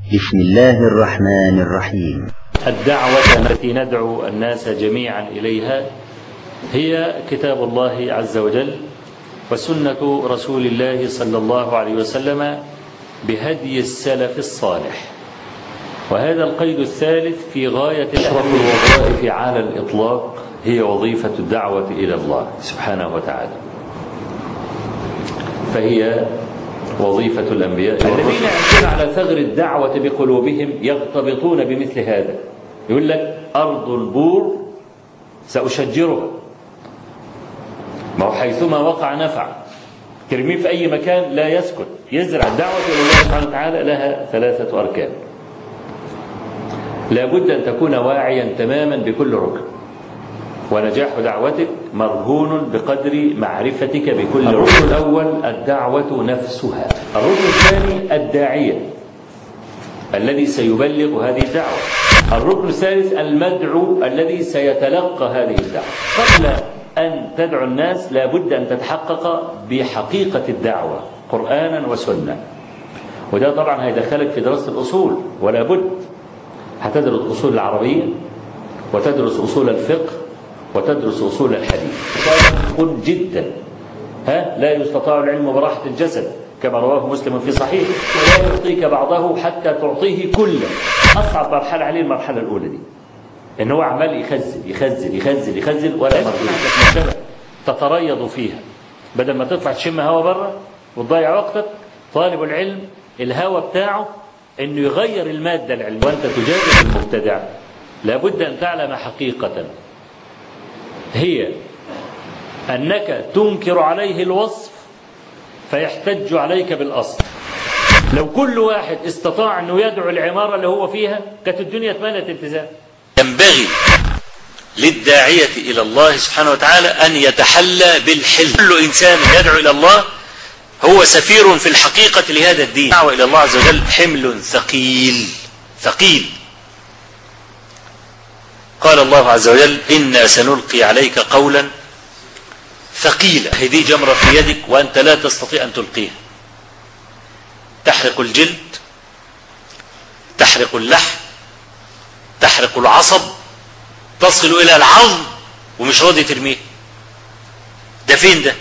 بسم الله الرحمن الرحيم الدعوة التي ندعو الناس جميعا إليها هي كتاب الله عز وجل وسنة رسول الله صلى الله عليه وسلم بهدي السلف الصالح وهذا القيد الثالث في غاية أشرف الوظائف على الإطلاق هي وظيفة الدعوة إلى الله سبحانه وتعالى فهي وظيفة الأنبياء الذين يعيشون على ثغر الدعوة بقلوبهم يغتبطون بمثل هذا يقول لك أرض البور سأشجرها ما هو حيثما وقع نفع ترميه في أي مكان لا يسكت يزرع الدعوة إلى الله سبحانه وتعالى لها ثلاثة أركان لا بد أن تكون واعيا تماما بكل ركن ونجاح دعوتك مرهون بقدر معرفتك بكل الركن الأول الدعوة نفسها الركن الثاني الداعية الذي سيبلغ هذه الدعوة الركن الثالث المدعو الذي سيتلقى هذه الدعوة قبل أن تدعو الناس لا بد أن تتحقق بحقيقة الدعوة قرآنا وسنة وده طبعا هيدخلك في دراسة الأصول ولا بد هتدرس أصول العربية وتدرس أصول الفقه وتدرس أصول الحديث قل جدا ها لا يستطاع العلم براحة الجسد كما رواه مسلم في صحيح ولا يعطيك بعضه حتى تعطيه كله أصعب مرحلة عليه المرحلة الأولى دي إن هو عمال يخزن يخزن يخزن يخزن ولا مرحلة تتريض فيها بدل ما تطلع تشم هوا بره وتضيع وقتك طالب العلم الهوى بتاعه انه يغير الماده العلم وانت تجادل المبتدع لابد ان تعلم حقيقه هي انك تنكر عليه الوصف فيحتج عليك بالاصل لو كل واحد استطاع انه يدعو العماره اللي هو فيها كانت الدنيا اتملت التزام ينبغي للداعية إلى الله سبحانه وتعالى أن يتحلى بالحلم كل إنسان يدعو إلى الله هو سفير في الحقيقة لهذا الدين الدعوة إلى الله عز وجل حمل ثقيل ثقيل قال الله عز وجل إنا سنلقي عليك قولا ثقيلا هذه جمرة في يدك وأنت لا تستطيع أن تلقيها تحرق الجلد تحرق اللحم تحرق العصب تصل إلى العظم ومش راضي ترميه ده فين ده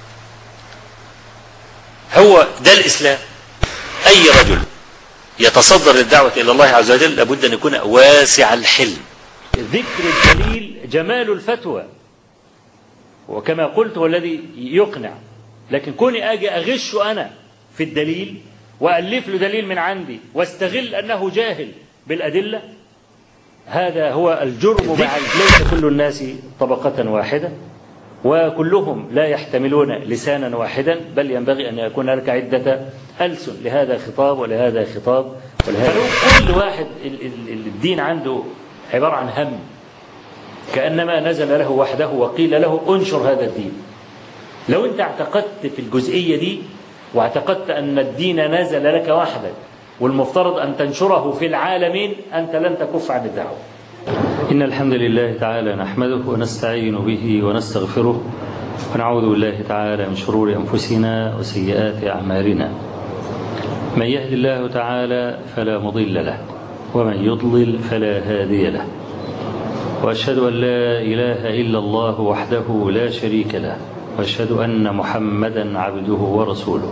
هو ده الإسلام أي رجل يتصدر للدعوة إلى الله عز وجل لابد أن يكون واسع الحلم ذكر الدليل جمال الفتوى وكما قلت هو الذي يقنع لكن كوني أجي أغش أنا في الدليل وألف له دليل من عندي واستغل أنه جاهل بالأدلة هذا هو الجرم مع ليس كل الناس طبقة واحدة وكلهم لا يحتملون لسانا واحدا بل ينبغي أن يكون لك عدة ألسن لهذا خطاب ولهذا خطاب ولهذا كل واحد الدين عنده عبارة عن هم كأنما نزل له وحده وقيل له انشر هذا الدين لو أنت اعتقدت في الجزئية دي واعتقدت أن الدين نزل لك وحدك والمفترض أن تنشره في العالمين أنت لن تكف عن الدعوة إن الحمد لله تعالى نحمده ونستعين به ونستغفره ونعوذ بالله تعالى من شرور أنفسنا وسيئات أعمالنا من يهد الله تعالى فلا مضل له ومن يضلل فلا هادي له وأشهد أن لا إله إلا الله وحده لا شريك له وأشهد أن محمدا عبده ورسوله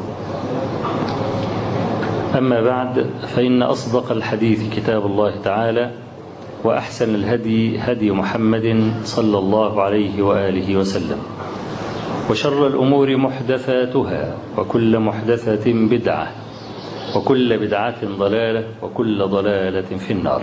أما بعد فإن أصدق الحديث كتاب الله تعالى وأحسن الهدي هدي محمد صلى الله عليه وآله وسلم وشر الأمور محدثاتها وكل محدثة بدعة وكل بدعة ضلالة وكل ضلالة في النار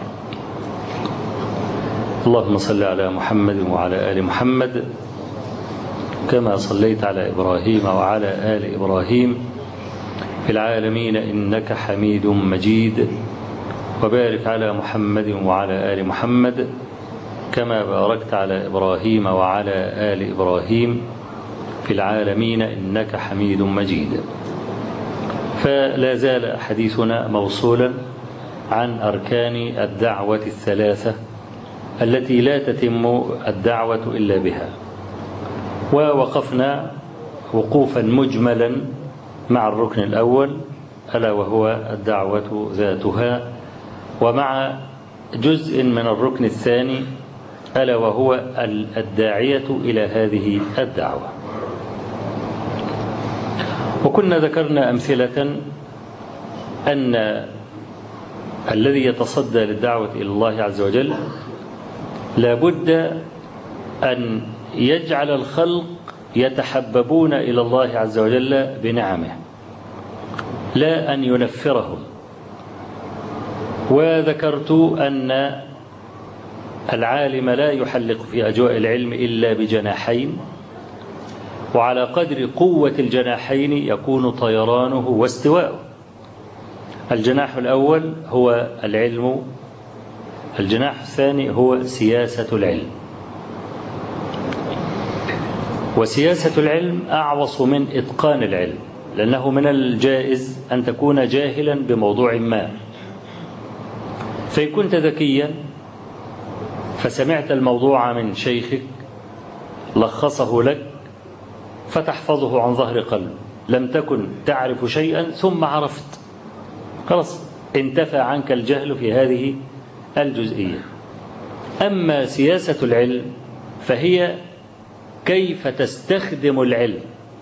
اللهم صل على محمد وعلى آل محمد كما صليت على إبراهيم وعلى آل إبراهيم في العالمين إنك حميد مجيد وبارك على محمد وعلى آل محمد كما باركت على إبراهيم وعلى آل إبراهيم في العالمين إنك حميد مجيد فلا زال حديثنا موصولا عن أركان الدعوة الثلاثة التي لا تتم الدعوة إلا بها ووقفنا وقوفا مجملا مع الركن الأول ألا وهو الدعوة ذاتها ومع جزء من الركن الثاني ألا وهو الداعية إلى هذه الدعوة وكنا ذكرنا أمثلة أن الذي يتصدى للدعوة إلى الله عز وجل لابد أن يجعل الخلق يتحببون إلى الله عز وجل بنعمه لا أن ينفرهم وذكرت أن العالم لا يحلق في أجواء العلم إلا بجناحين وعلى قدر قوة الجناحين يكون طيرانه واستواءه الجناح الأول هو العلم الجناح الثاني هو سياسة العلم وسياسة العلم أعوص من إتقان العلم لأنه من الجائز أن تكون جاهلا بموضوع ما فإن كنت ذكيا فسمعت الموضوع من شيخك لخصه لك فتحفظه عن ظهر قلب لم تكن تعرف شيئا ثم عرفت خلاص انتفى عنك الجهل في هذه الجزئية أما سياسة العلم فهي كيف تستخدم العلم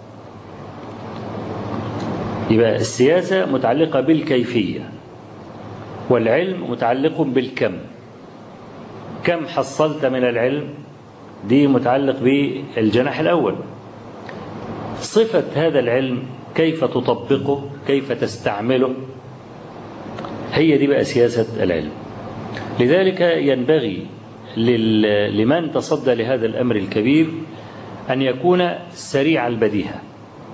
يبقى السياسة متعلقة بالكيفية والعلم متعلق بالكم كم حصلت من العلم دي متعلق بالجناح الأول صفة هذا العلم كيف تطبقه كيف تستعمله هي دي بقى سياسة العلم لذلك ينبغي لمن تصدى لهذا الأمر الكبير أن يكون سريع البديهة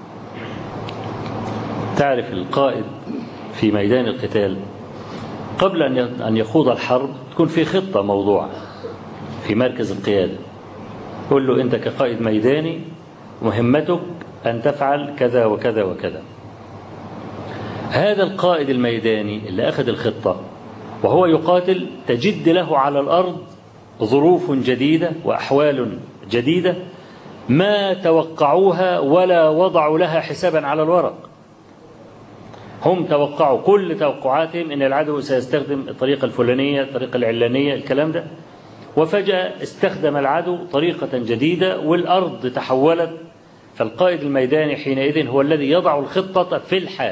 تعرف القائد في ميدان القتال قبل أن يخوض الحرب تكون في خطة موضوع في مركز القيادة قل له أنت كقائد ميداني مهمتك أن تفعل كذا وكذا وكذا هذا القائد الميداني اللي أخذ الخطة وهو يقاتل تجد له على الأرض ظروف جديدة وأحوال جديدة ما توقعوها ولا وضعوا لها حسابا على الورق هم توقعوا كل توقعاتهم ان العدو سيستخدم الطريقه الفلانيه الطريقه العلانيه الكلام ده وفجاه استخدم العدو طريقه جديده والارض تحولت فالقائد الميداني حينئذ هو الذي يضع الخطه في الحال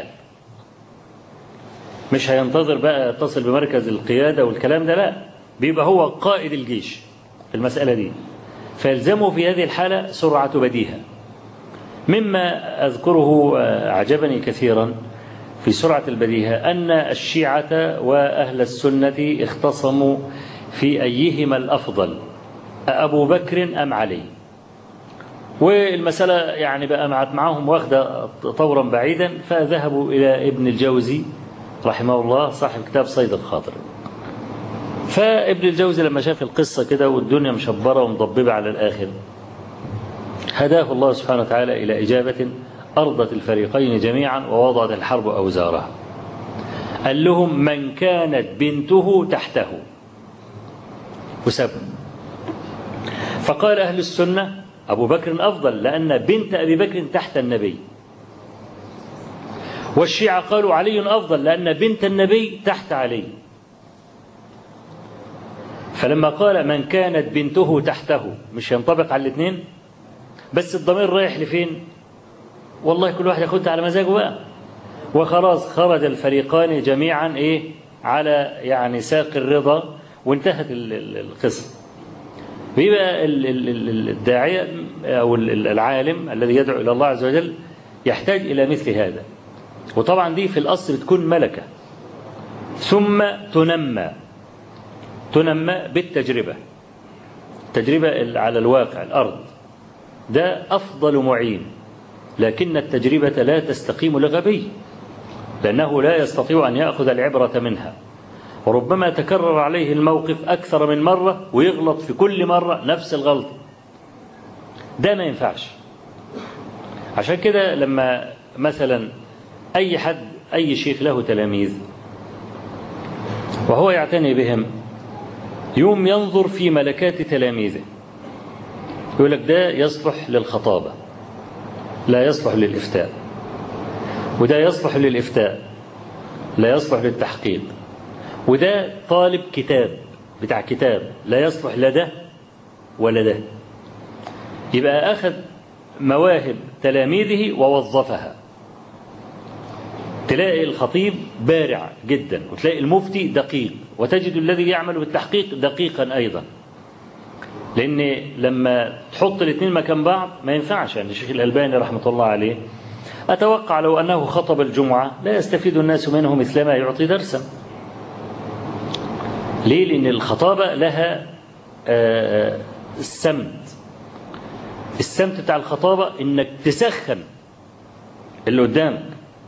مش هينتظر بقى يتصل بمركز القياده والكلام ده لا بيبقى هو قائد الجيش في المساله دي فيلزمه في هذه الحاله سرعه بديهه مما اذكره اعجبني كثيرا في سرعة البديهة أن الشيعة وأهل السنة اختصموا في أيهما الأفضل أبو بكر أم علي والمسألة يعني بقى معهم واخدة طورا بعيدا فذهبوا إلى ابن الجوزي رحمه الله صاحب كتاب صيد الخاطر فابن الجوزي لما شاف القصة كده والدنيا مشبرة ومضببة على الآخر هداه الله سبحانه وتعالى إلى إجابة أرضت الفريقين جميعا ووضعت الحرب أوزارها قال لهم من كانت بنته تحته وسب فقال أهل السنة أبو بكر أفضل لأن بنت أبي بكر تحت النبي والشيعة قالوا علي أفضل لأن بنت النبي تحت علي فلما قال من كانت بنته تحته مش ينطبق على الاثنين بس الضمير رايح لفين والله كل واحد ياخدها على مزاجه بقى وخلاص خرج الفريقان جميعا ايه على يعني ساق الرضا وانتهت القصه بيبقى الداعيه او العالم الذي يدعو الى الله عز وجل يحتاج الى مثل هذا وطبعا دي في الاصل تكون ملكه ثم تنمى تنمى بالتجربه تجربه على الواقع الارض ده افضل معين لكن التجربة لا تستقيم لغبي لأنه لا يستطيع أن يأخذ العبرة منها وربما تكرر عليه الموقف أكثر من مرة ويغلط في كل مرة نفس الغلطة ده ما ينفعش عشان كده لما مثلا أي حد أي شيخ له تلاميذ وهو يعتني بهم يوم ينظر في ملكات تلاميذه يقول لك ده يصلح للخطابه لا يصلح للإفتاء وده يصلح للإفتاء لا يصلح للتحقيق وده طالب كتاب بتاع كتاب لا يصلح لا ده ولا ده يبقى أخذ مواهب تلاميذه ووظفها تلاقي الخطيب بارع جدا وتلاقي المفتي دقيق وتجد الذي يعمل بالتحقيق دقيقا أيضا لأن لما تحط الاثنين مكان بعض ما ينفعش يعني الشيخ الألباني رحمة الله عليه أتوقع لو أنه خطب الجمعة لا يستفيد الناس منه مثلما يعطي درسا ليه لأن الخطابة لها آه، السمت السمت بتاع الخطابة إنك تسخن اللي قدامك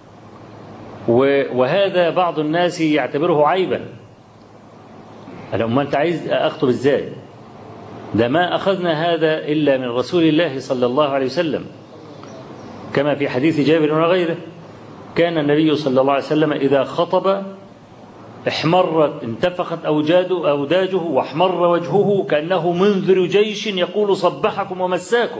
و- وهذا بعض الناس يعتبره عيبا قال أمال أنت عايز أخطب إزاي ده ما أخذنا هذا إلا من رسول الله صلى الله عليه وسلم كما في حديث جابر وغيره كان النبي صلى الله عليه وسلم إذا خطب احمرت انتفخت أوجاده أوداجه واحمر وجهه كأنه منذر جيش يقول صبحكم ومساكم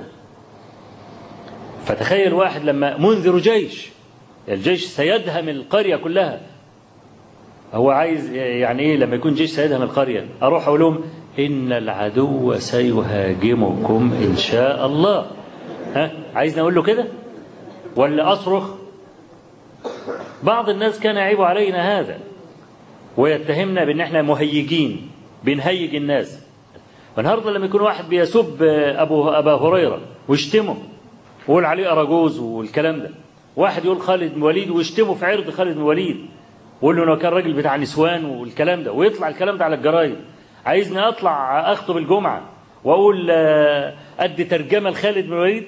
فتخيل واحد لما منذر جيش الجيش سيدهم القرية كلها هو عايز يعني ايه لما يكون جيش سيدهم القرية اروح اقول لهم ان العدو سيهاجمكم ان شاء الله ها عايزني اقول له كده ولا اصرخ بعض الناس كان يعيب علينا هذا ويتهمنا بان احنا مهيجين بنهيج الناس والنهارده لما يكون واحد بيسب ابو ابا هريره ويشتمه ويقول عليه اراجوز والكلام ده واحد يقول خالد بن وليد ويشتمه في عرض خالد بن وليد ويقول له انه كان راجل بتاع نسوان والكلام ده ويطلع الكلام ده على الجرايد عايزني اطلع اخطب الجمعه واقول آه، ادي ترجمه لخالد بن الوليد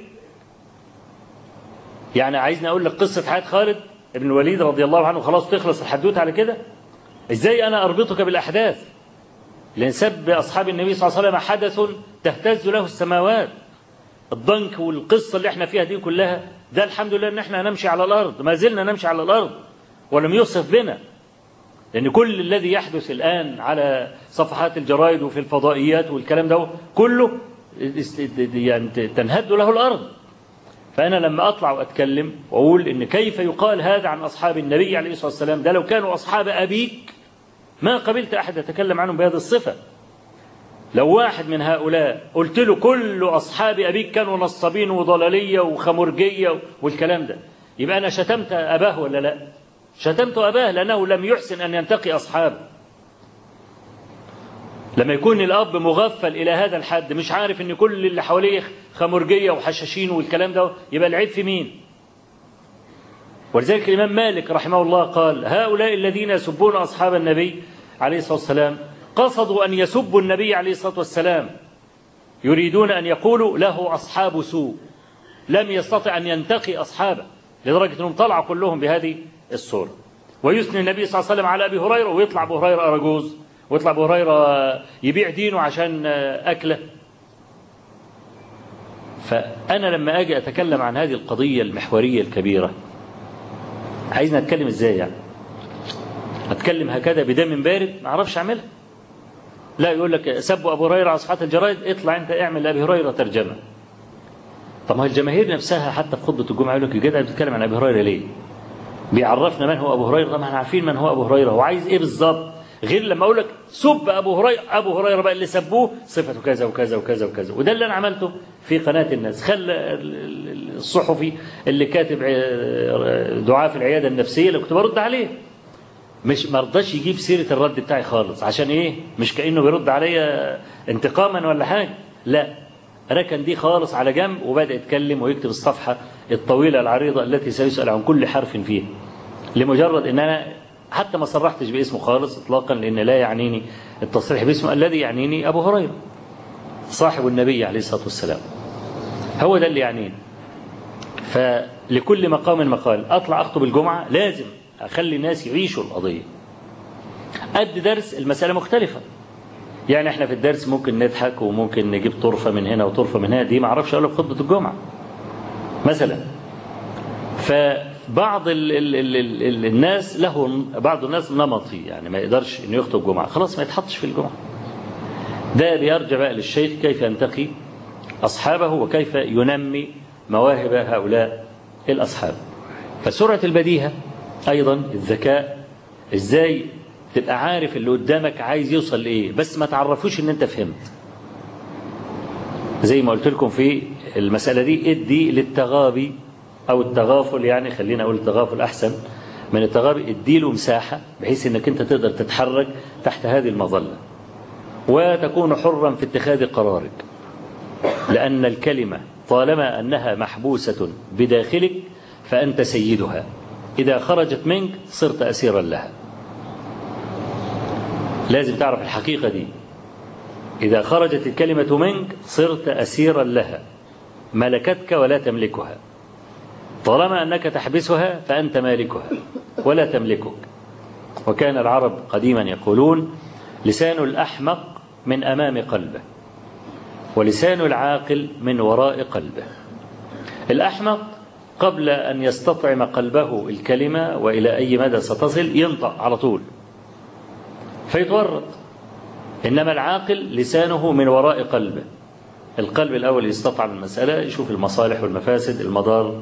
يعني عايزني اقول لك قصه حياه خالد بن الوليد رضي الله عنه خلاص تخلص الحدوته على كده ازاي انا اربطك بالاحداث لان سب اصحاب النبي صلى الله عليه وسلم حدث تهتز له السماوات الضنك والقصه اللي احنا فيها دي كلها ده الحمد لله ان احنا نمشي على الارض ما زلنا نمشي على الارض ولم يوصف بنا لان كل الذي يحدث الان على صفحات الجرائد وفي الفضائيات والكلام ده كله يعني تنهد له الارض فأنا لما أطلع وأتكلم وأقول إن كيف يقال هذا عن أصحاب النبي عليه الصلاة والسلام ده لو كانوا أصحاب أبيك ما قبلت أحد يتكلم عنهم بهذه الصفة لو واحد من هؤلاء قلت له كل أصحاب أبيك كانوا نصابين وضلالية وخمرجية والكلام ده يبقى أنا شتمت أباه ولا لا شتمت أباه لأنه لم يحسن أن ينتقي أصحابه لما يكون الأب مغفل إلى هذا الحد مش عارف إن كل اللي حواليه خمرجية وحشاشين والكلام ده يبقى العيب في مين ولذلك الإمام مالك رحمه الله قال هؤلاء الذين يسبون أصحاب النبي عليه الصلاة والسلام قصدوا أن يسبوا النبي عليه الصلاة والسلام يريدون أن يقولوا له أصحاب سوء لم يستطع أن ينتقي أصحابه لدرجة أنهم طلعوا كلهم بهذه الصورة ويثني النبي صلى الله عليه وسلم على أبي هريرة ويطلع أبو هريرة أرجوز ويطلع أبو هريرة يبيع دينه عشان أكله فأنا لما أجي أتكلم عن هذه القضية المحورية الكبيرة عايزنا أتكلم إزاي يعني أتكلم هكذا بدم بارد ما أعرفش أعملها لا يقول لك سبوا أبو هريرة على صفحات الجرائد اطلع أنت اعمل لأبي هريرة ترجمة طب ما الجماهير نفسها حتى في خطبة الجمعة يقول لك الجدع بتتكلم عن أبي هريرة ليه؟ بيعرفنا من هو أبو هريرة طب ما احنا عارفين من هو أبو هريرة وعايز إيه بالظبط؟ غير لما اقول لك سب ابو هريره ابو هريره بقى اللي سبوه صفته كذا وكذا وكذا وكذا وده اللي انا عملته في قناه الناس خلى الصحفي اللي كاتب دعاء في العياده النفسيه اللي كنت برد عليه مش ما رضاش يجيب سيره الرد بتاعي خالص عشان ايه مش كانه بيرد عليا انتقاما ولا حاجه لا ركن دي خالص على جنب وبدا يتكلم ويكتب الصفحه الطويله العريضه التي سيسال عن كل حرف فيها لمجرد ان انا حتى ما صرحتش باسمه خالص اطلاقا لان لا يعنيني التصريح باسمه الذي يعنيني ابو هريره صاحب النبي عليه الصلاه والسلام هو ده اللي يعنيني فلكل مقام مقال اطلع اخطب الجمعه لازم اخلي الناس يعيشوا القضيه قد درس المساله مختلفه يعني احنا في الدرس ممكن نضحك وممكن نجيب طرفه من هنا وطرفه من هنا دي ما اعرفش اقولها في خطبه الجمعه مثلا ف بعض ال ال ال ال ال الناس له بعض الناس نمطي يعني ما يقدرش انه يخطب جمعه خلاص ما يتحطش في الجمعه ده بيرجع بقى للشيخ كيف ينتقي اصحابه وكيف ينمي مواهب هؤلاء الاصحاب فسرعه البديهه ايضا الذكاء ازاي تبقى عارف اللي قدامك عايز يوصل لايه بس ما تعرفوش ان انت فهمت زي ما قلت لكم في المسألة دي ادي للتغابي او التغافل يعني خلينا اقول التغافل احسن من التغابي اديله مساحة بحيث انك انت تقدر تتحرك تحت هذه المظلة وتكون حرا في اتخاذ قرارك لأن الكلمة طالما أنها محبوسة بداخلك فأنت سيدها إذا خرجت منك صرت أسيرا لها لازم تعرف الحقيقة دي إذا خرجت الكلمة منك صرت أسيرا لها ملكتك ولا تملكها طالما أنك تحبسها فأنت مالكها ولا تملكك وكان العرب قديما يقولون لسان الأحمق من أمام قلبه ولسان العاقل من وراء قلبه الأحمق قبل أن يستطعم قلبه الكلمة وإلى أي مدى ستصل ينطق على طول فيتورط إنما العاقل لسانه من وراء قلبه القلب الأول يستطعم المسألة يشوف المصالح والمفاسد المضار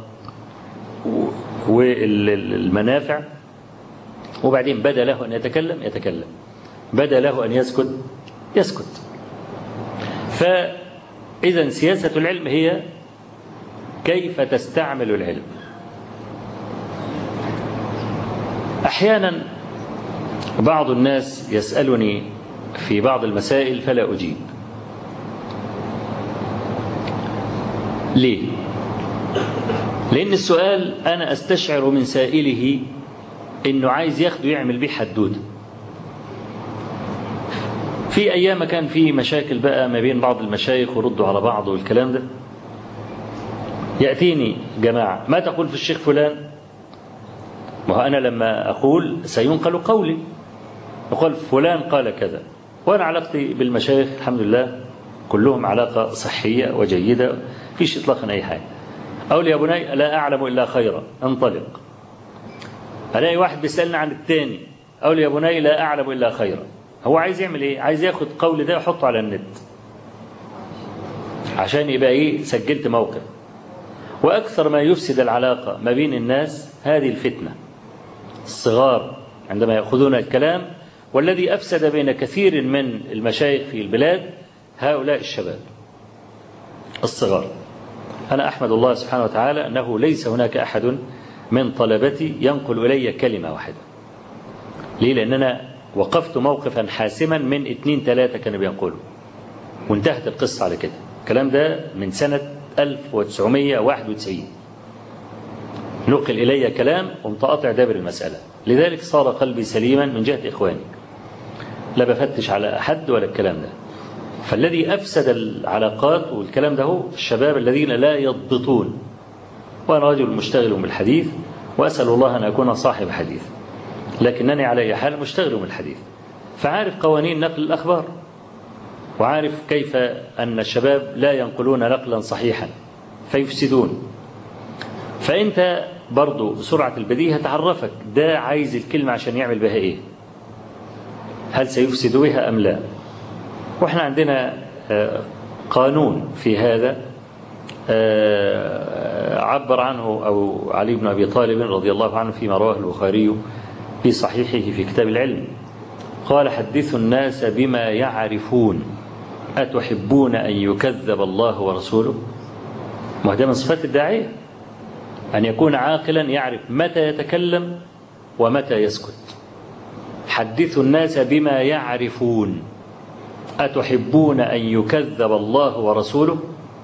والمنافع وبعدين بدا له أن يتكلم يتكلم بدا له أن يسكت يسكت فإذا سياسة العلم هي كيف تستعمل العلم أحيانا بعض الناس يسألني في بعض المسائل فلا أجيب ليه لأن السؤال أنا أستشعر من سائله إنه عايز ياخده يعمل بيه حدوده في أيام كان في مشاكل بقى ما بين بعض المشايخ وردوا على بعض والكلام ده يأتيني جماعة ما تقول في الشيخ فلان ما هو أنا لما أقول سينقل قولي يقول فلان قال كذا وأنا علاقتي بالمشايخ الحمد لله كلهم علاقة صحية وجيدة فيش إطلاقا أي حاجة أقول يا بني لا أعلم إلا خيرا انطلق ألاقي واحد بيسألني عن التاني أقول يا بني لا أعلم إلا خيرا هو عايز يعمل إيه عايز ياخد قول ده ويحطه على النت عشان يبقى إيه سجلت موقف وأكثر ما يفسد العلاقة ما بين الناس هذه الفتنة الصغار عندما يأخذون الكلام والذي أفسد بين كثير من المشايخ في البلاد هؤلاء الشباب الصغار أنا أحمد الله سبحانه وتعالى أنه ليس هناك أحد من طلبتي ينقل إلي كلمة واحدة ليه لأن أنا وقفت موقفا حاسما من اتنين تلاتة كانوا بينقلوا وانتهت القصة على كده الكلام ده من سنة 1991 نقل إلي كلام ومتقاطع دابر المسألة لذلك صار قلبي سليما من جهة إخواني لا بفتش على أحد ولا الكلام ده فالذي أفسد العلاقات والكلام ده هو الشباب الذين لا يضبطون وأنا رجل مشتغل بالحديث وأسأل الله أن أكون صاحب حديث لكنني على أي حال مشتغل بالحديث فعارف قوانين نقل الأخبار وعارف كيف أن الشباب لا ينقلون نقلا صحيحا فيفسدون فأنت برضو بسرعة البديهة تعرفك ده عايز الكلمة عشان يعمل بها إيه هل سيفسد بها أم لا وإحنا عندنا قانون في هذا عبر عنه أو علي بن أبي طالب رضي الله عنه فيما رواه البخاري في صحيحه في كتاب العلم قال حدثوا الناس بما يعرفون أتحبون أن يكذب الله ورسوله ما ده من صفات الداعية أن يكون عاقلا يعرف متى يتكلم ومتى يسكت حدثوا الناس بما يعرفون أتحبون أن يكذب الله ورسوله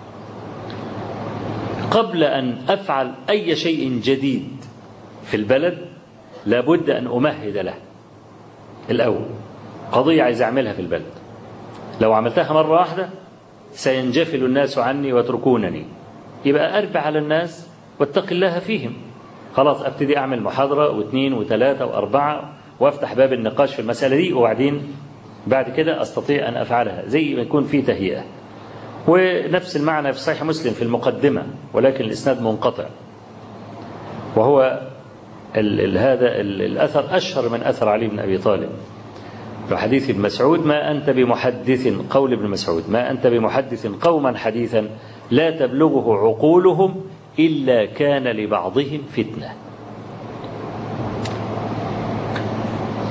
قبل أن أفعل أي شيء جديد في البلد لابد أن أمهد له الأول قضية عايز أعملها في البلد لو عملتها مرة واحدة سينجفل الناس عني ويتركونني يبقى أربع على الناس واتق الله فيهم خلاص أبتدي أعمل محاضرة واثنين وثلاثة وأربعة وأفتح باب النقاش في المسألة دي وبعدين بعد كده أستطيع أن أفعلها زي ما يكون في تهيئة ونفس المعنى في صحيح مسلم في المقدمة ولكن الإسناد منقطع وهو ال ال هذا ال الأثر أشهر من أثر علي بن أبي طالب في حديث ابن مسعود ما أنت بمحدث قول ابن مسعود ما أنت بمحدث قوما حديثا لا تبلغه عقولهم إلا كان لبعضهم فتنة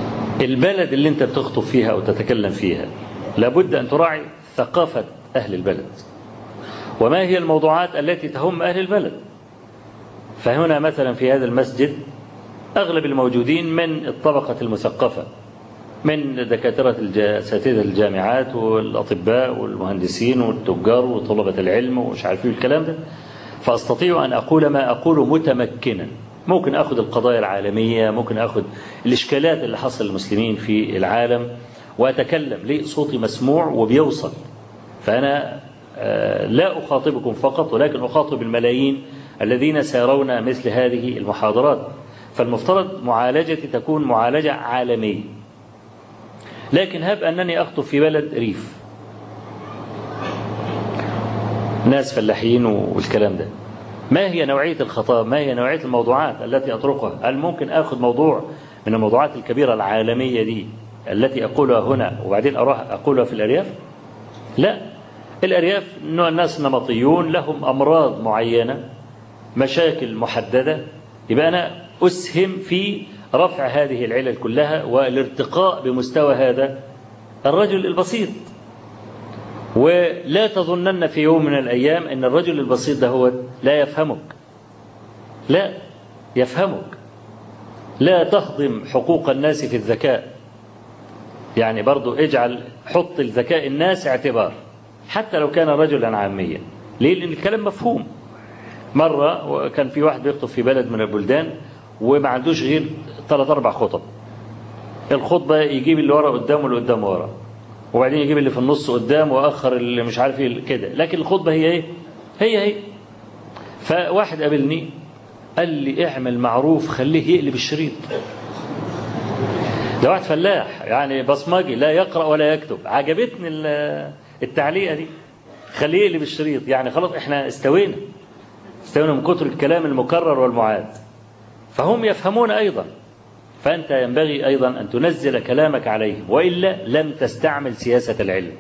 البلد اللي انت بتخطب فيها او تتكلم فيها لابد ان تراعي ثقافة اهل البلد وما هي الموضوعات التي تهم اهل البلد فهنا مثلا في هذا المسجد اغلب الموجودين من الطبقة المثقفة من دكاترة الج- اساتذة الجامعات والاطباء والمهندسين والتجار وطلبة العلم ومش عارف ايه الكلام ده فاستطيع ان اقول ما اقول متمكنا ممكن اخذ القضايا العالميه ممكن اخذ الاشكالات اللي حصل للمسلمين في العالم واتكلم ليه صوتي مسموع وبيوصل فانا آه، لا اخاطبكم فقط ولكن اخاطب الملايين الذين سيرون مثل هذه المحاضرات فالمفترض معالجتي تكون معالجه عالميه لكن هب انني اخطب في بلد ريف ناس فلاحين والكلام ده ما هي نوعية الخطاب ما هي نوعية الموضوعات التي أطرقها هل ممكن أخذ موضوع من الموضوعات الكبيرة العالمية دي التي أقولها هنا وبعدين أروح أقولها في الأرياف لا الأرياف نوع الناس نمطيون لهم أمراض معينة مشاكل محددة يبقى أنا أسهم في رفع هذه العلل كلها والارتقاء بمستوى هذا الرجل البسيط ولا تظنن في يوم من الأيام أن الرجل البسيط ده هو لا يفهمك لا يفهمك لا تهضم حقوق الناس في الذكاء يعني برضو اجعل حط الذكاء الناس اعتبار حتى لو كان رجلا عاميا ليه لأن الكلام مفهوم مرة كان في واحد بيخطب في بلد من البلدان وما عندوش غير ثلاث أربع خطب الخطبة يجيب اللي ورا قدام واللي قدام ورا وبعدين يجيب اللي في النص قدام واخر اللي مش عارف ايه كده لكن الخطبه هي ايه هي هي فواحد قابلني قال لي اعمل معروف خليه يقلب الشريط ده واحد فلاح يعني بصمجي لا يقرا ولا يكتب عجبتني ال- التعليقه دي خليه يقلب الشريط يعني خلاص احنا استوينا استوينا من كتر الكلام المكرر والمعاد فهم يفهمون ايضا فأنت ينبغي أيضا أن تنزل كلامك عليهم وإلا لم تستعمل سياسة العلم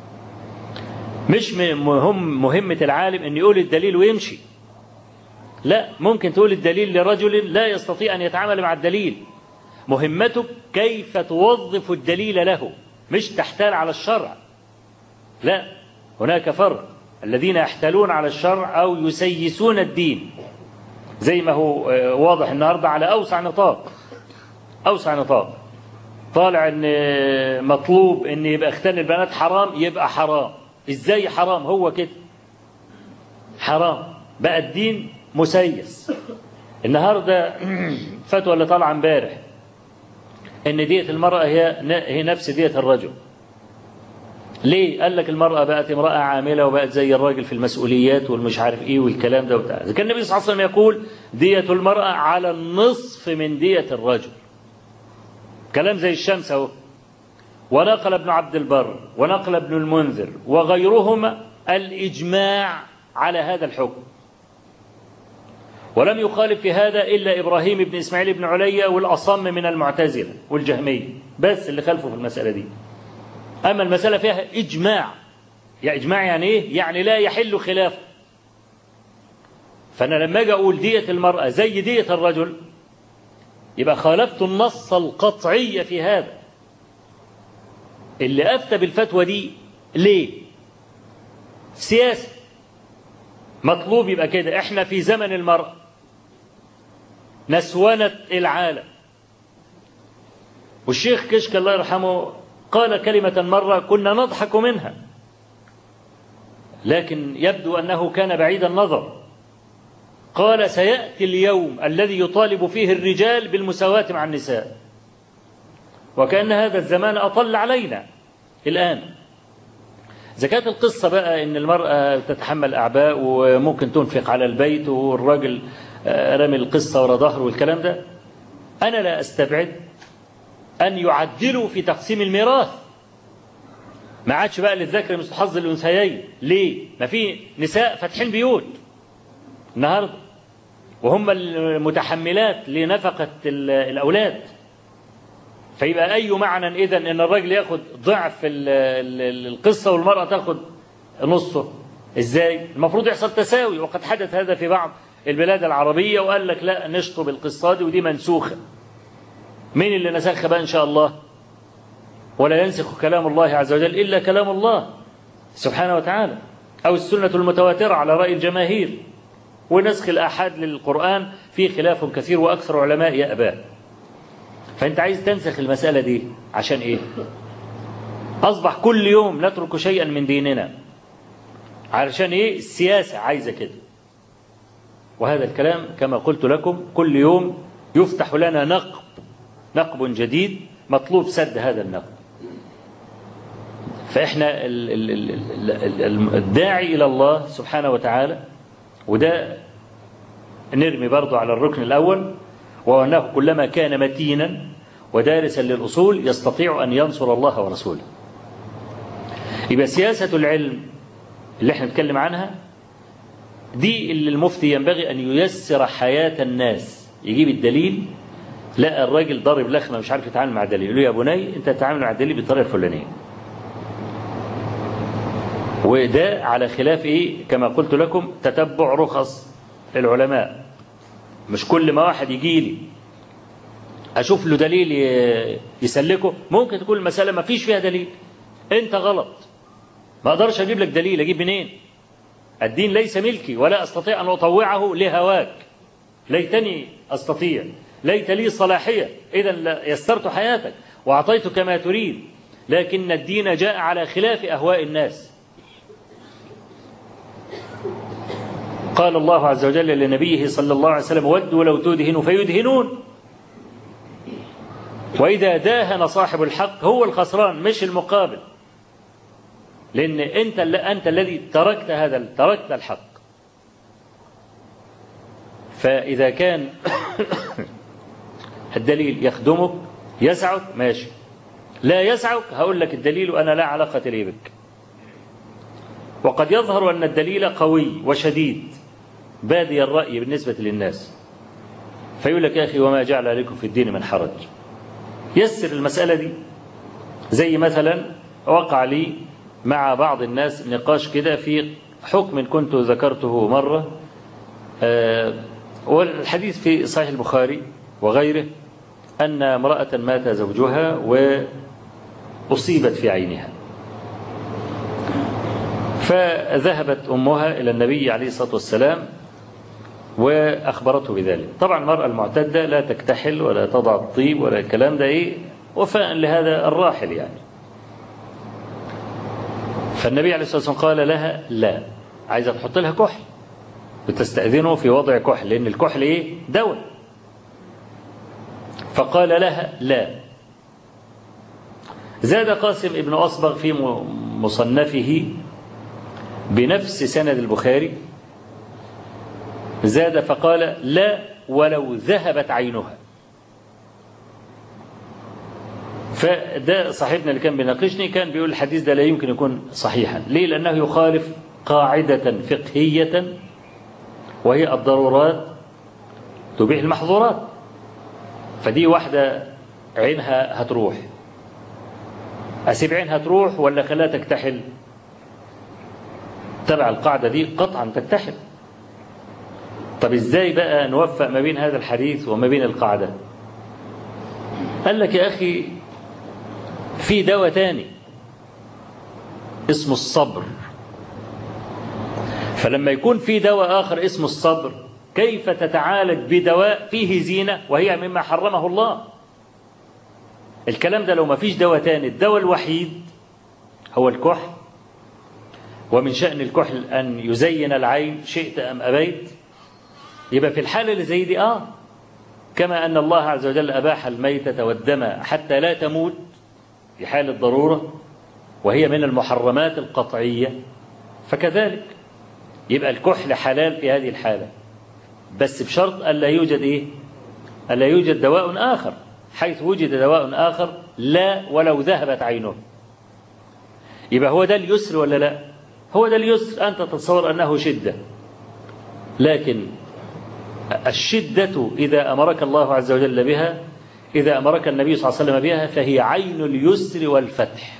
مش م- مهم مهمة العالم أن يقول الدليل ويمشي لا ممكن تقول الدليل لرجل لا يستطيع أن يتعامل مع الدليل مهمتك كيف توظف الدليل له مش تحتال على الشرع لا هناك فرق الذين يحتالون على الشرع أو يسيسون الدين زي ما هو آه، واضح النهارده على أوسع نطاق أوسع نطاق طالع ان مطلوب ان يبقى اختان البنات حرام يبقى حرام ازاي حرام هو كده حرام بقى الدين مسيس النهارده فتوى اللي طالعه امبارح ان دية المرأة هي هي نفس دية الرجل ليه؟ قال لك المرأة بقت امرأة عاملة وبقت زي الراجل في المسؤوليات والمش عارف ايه والكلام ده وبتاع. إذا كان النبي صلى الله عليه وسلم يقول دية المرأة على النصف من دية الرجل. كلام زي الشمس اهو ونقل ابن عبد البر ونقل ابن المنذر وغيرهما الإجماع على هذا الحكم ولم يخالف في هذا إلا إبراهيم بن إسماعيل بن عليا والأصم من المعتزلة والجهمية بس اللي خالفوا في المسألة دي أما المسألة فيها إجماع يا إجماع يعني إيه؟ يعني لا يحل خلافه فأنا لما أجي أقول دية المرأة زي دية الرجل يبقى خالفت النص القطعي في هذا اللي أفتى بالفتوى دي ليه سياسة مطلوب يبقى كده احنا في زمن المرأة نسونة العالم والشيخ كشك الله يرحمه قال كلمة مرة كنا نضحك منها لكن يبدو أنه كان بعيد النظر قال سيأتي اليوم الذي يطالب فيه الرجال بالمساواة مع النساء وكأن هذا الزمان أطل علينا الآن زكاة القصة بقى إن المرأة تتحمل أعباء وممكن تنفق على البيت والراجل رمي القصة ورا ظهره والكلام ده أنا لا أستبعد أن يعدلوا في تقسيم الميراث ما عادش بقى للذكر مثل حظ الأنثيين ليه؟ ما في نساء فاتحين بيوت النهارده وهم المتحملات لنفقة الأولاد فيبقى أي معنى إذا أن الراجل ياخد ضعف القصة والمرأة تاخد نصه إزاي؟ المفروض يحصل تساوي وقد حدث هذا في بعض البلاد العربية وقال لك لا نشطب القصة دي ودي منسوخة مين اللي نسخها بقى إن شاء الله؟ ولا ينسخ كلام الله عز وجل إلا كلام الله سبحانه وتعالى أو السنة المتواترة على رأي الجماهير ونسخ الآحاد للقرآن في خلاف كثير وأكثر علماء يأباه فأنت عايز تنسخ المسألة دي عشان إيه أصبح كل يوم نترك شيئا من ديننا علشان إيه السياسة عايزة كده وهذا الكلام كما قلت لكم كل يوم يفتح لنا نقب نقب جديد مطلوب سد هذا النقب فإحنا ال- ال- ال- ال- ال- الداعي إلى الله سبحانه وتعالى وده نرمي برضو على الركن الأول وهو أنه كلما كان متينا ودارسا للأصول يستطيع أن ينصر الله ورسوله يبقى سياسة العلم اللي احنا نتكلم عنها دي اللي المفتي ينبغي أن ييسر حياة الناس يجيب الدليل لا الراجل ضارب لخمة مش عارف يتعامل مع الدليل يقول له يا بني أنت تتعامل مع الدليل بالطريقة الفلانية وده على خلاف ايه كما قلت لكم تتبع رخص العلماء مش كل ما واحد يجي لي اشوف له دليل ي- يسلكه ممكن تكون المساله ما فيش فيها دليل انت غلط ما اقدرش اجيب لك دليل اجيب منين الدين ليس ملكي ولا استطيع ان اطوعه لهواك ليتني استطيع ليت لي صلاحيه اذا يسرت حياتك واعطيتك ما تريد لكن الدين جاء على خلاف اهواء الناس قال الله عز وجل لنبيه صلى الله عليه وسلم ودوا لو تدهنوا فيدهنون وإذا داهن صاحب الحق هو الخسران مش المقابل لأن أنت أنت الذي تركت هذا تركت الحق فإذا كان الدليل يخدمك يسعك ماشي لا يسعك هقول لك الدليل أنا لا علاقة لي بك وقد يظهر أن الدليل قوي وشديد بادي الرأي بالنسبة للناس فيقول لك يا أخي وما جعل عليكم في الدين من حرج يسر المسألة دي زي مثلا وقع لي مع بعض الناس نقاش كده في حكم كنت ذكرته مرة آه، والحديث في صحيح البخاري وغيره أن امرأة مات زوجها وأصيبت في عينها فذهبت أمها إلى النبي عليه الصلاة والسلام وأخبرته بذلك طبعا المرأة المعتدة لا تكتحل ولا تضع الطيب ولا الكلام ده إيه وفاء لهذا الراحل يعني فالنبي عليه الصلاة والسلام قال لها لا عايزة تحط لها كحل بتستأذنه في وضع كحل لأن الكحل إيه دواء فقال لها لا زاد قاسم ابن أصبغ في مصنفه بنفس سند البخاري زاد فقال لا ولو ذهبت عينها فده صاحبنا اللي كان بيناقشني كان بيقول الحديث ده لا يمكن يكون صحيحا ليه لأنه يخالف قاعدة فقهية وهي الضرورات تبيح المحظورات فدي واحدة عينها هتروح أسيب عينها تروح ولا خلاها تكتحل تبع القاعدة دي قطعا تكتحل طب ازاي بقى نوفق ما بين هذا الحديث وما بين القاعدة قال لك يا أخي في دواء تاني اسمه الصبر فلما يكون في دواء آخر اسمه الصبر كيف تتعالج بدواء فيه زينة وهي مما حرمه الله الكلام ده لو ما فيش دواء تاني الدواء الوحيد هو الكحل ومن شأن الكحل أن يزين العين شئت أم أبيت يبقى في الحالة اللي زي دي آه كما أن الله عز وجل أباح الميتة والدم حتى لا تموت في حال الضرورة وهي من المحرمات القطعية فكذلك يبقى الكحل حلال في هذه الحالة بس بشرط ألا يوجد إيه ألا يوجد دواء آخر حيث وجد دواء آخر لا ولو ذهبت عينه يبقى هو ده اليسر ولا لا هو ده اليسر أنت تتصور أنه شدة لكن الشدة إذا أمرك الله عز وجل بها إذا أمرك النبي صلى الله عليه وسلم بها فهي عين اليسر والفتح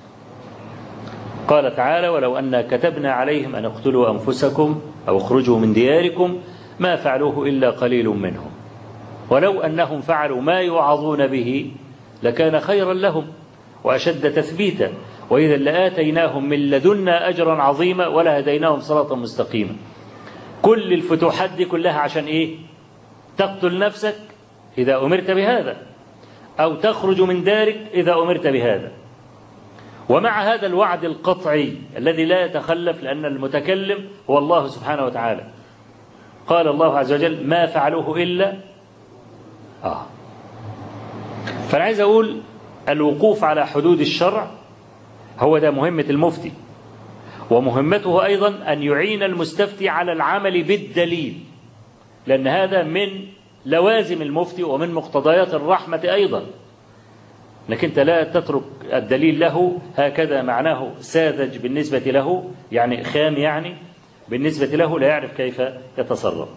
قال تعالى ولو أن كتبنا عليهم أن اقتلوا أنفسكم أو اخرجوا من دياركم ما فعلوه إلا قليل منهم ولو أنهم فعلوا ما يوعظون به لكان خيرا لهم وأشد تثبيتا وإذا لآتيناهم من لدنا أجرا عظيما ولهديناهم صراطا مستقيما كل الفتوحات دي كلها عشان إيه تقتل نفسك إذا أمرت بهذا أو تخرج من دارك إذا أمرت بهذا ومع هذا الوعد القطعي الذي لا يتخلف لأن المتكلم هو الله سبحانه وتعالى قال الله عز وجل ما فعلوه إلا آه فأنا عايز أقول الوقوف على حدود الشرع هو ده مهمة المفتي ومهمته أيضا أن يعين المستفتي على العمل بالدليل لأن هذا من لوازم المفتي ومن مقتضيات الرحمة أيضا انك انت لا تترك الدليل له هكذا معناه ساذج بالنسبة له يعني خام يعني بالنسبة له لا يعرف كيف يتصرف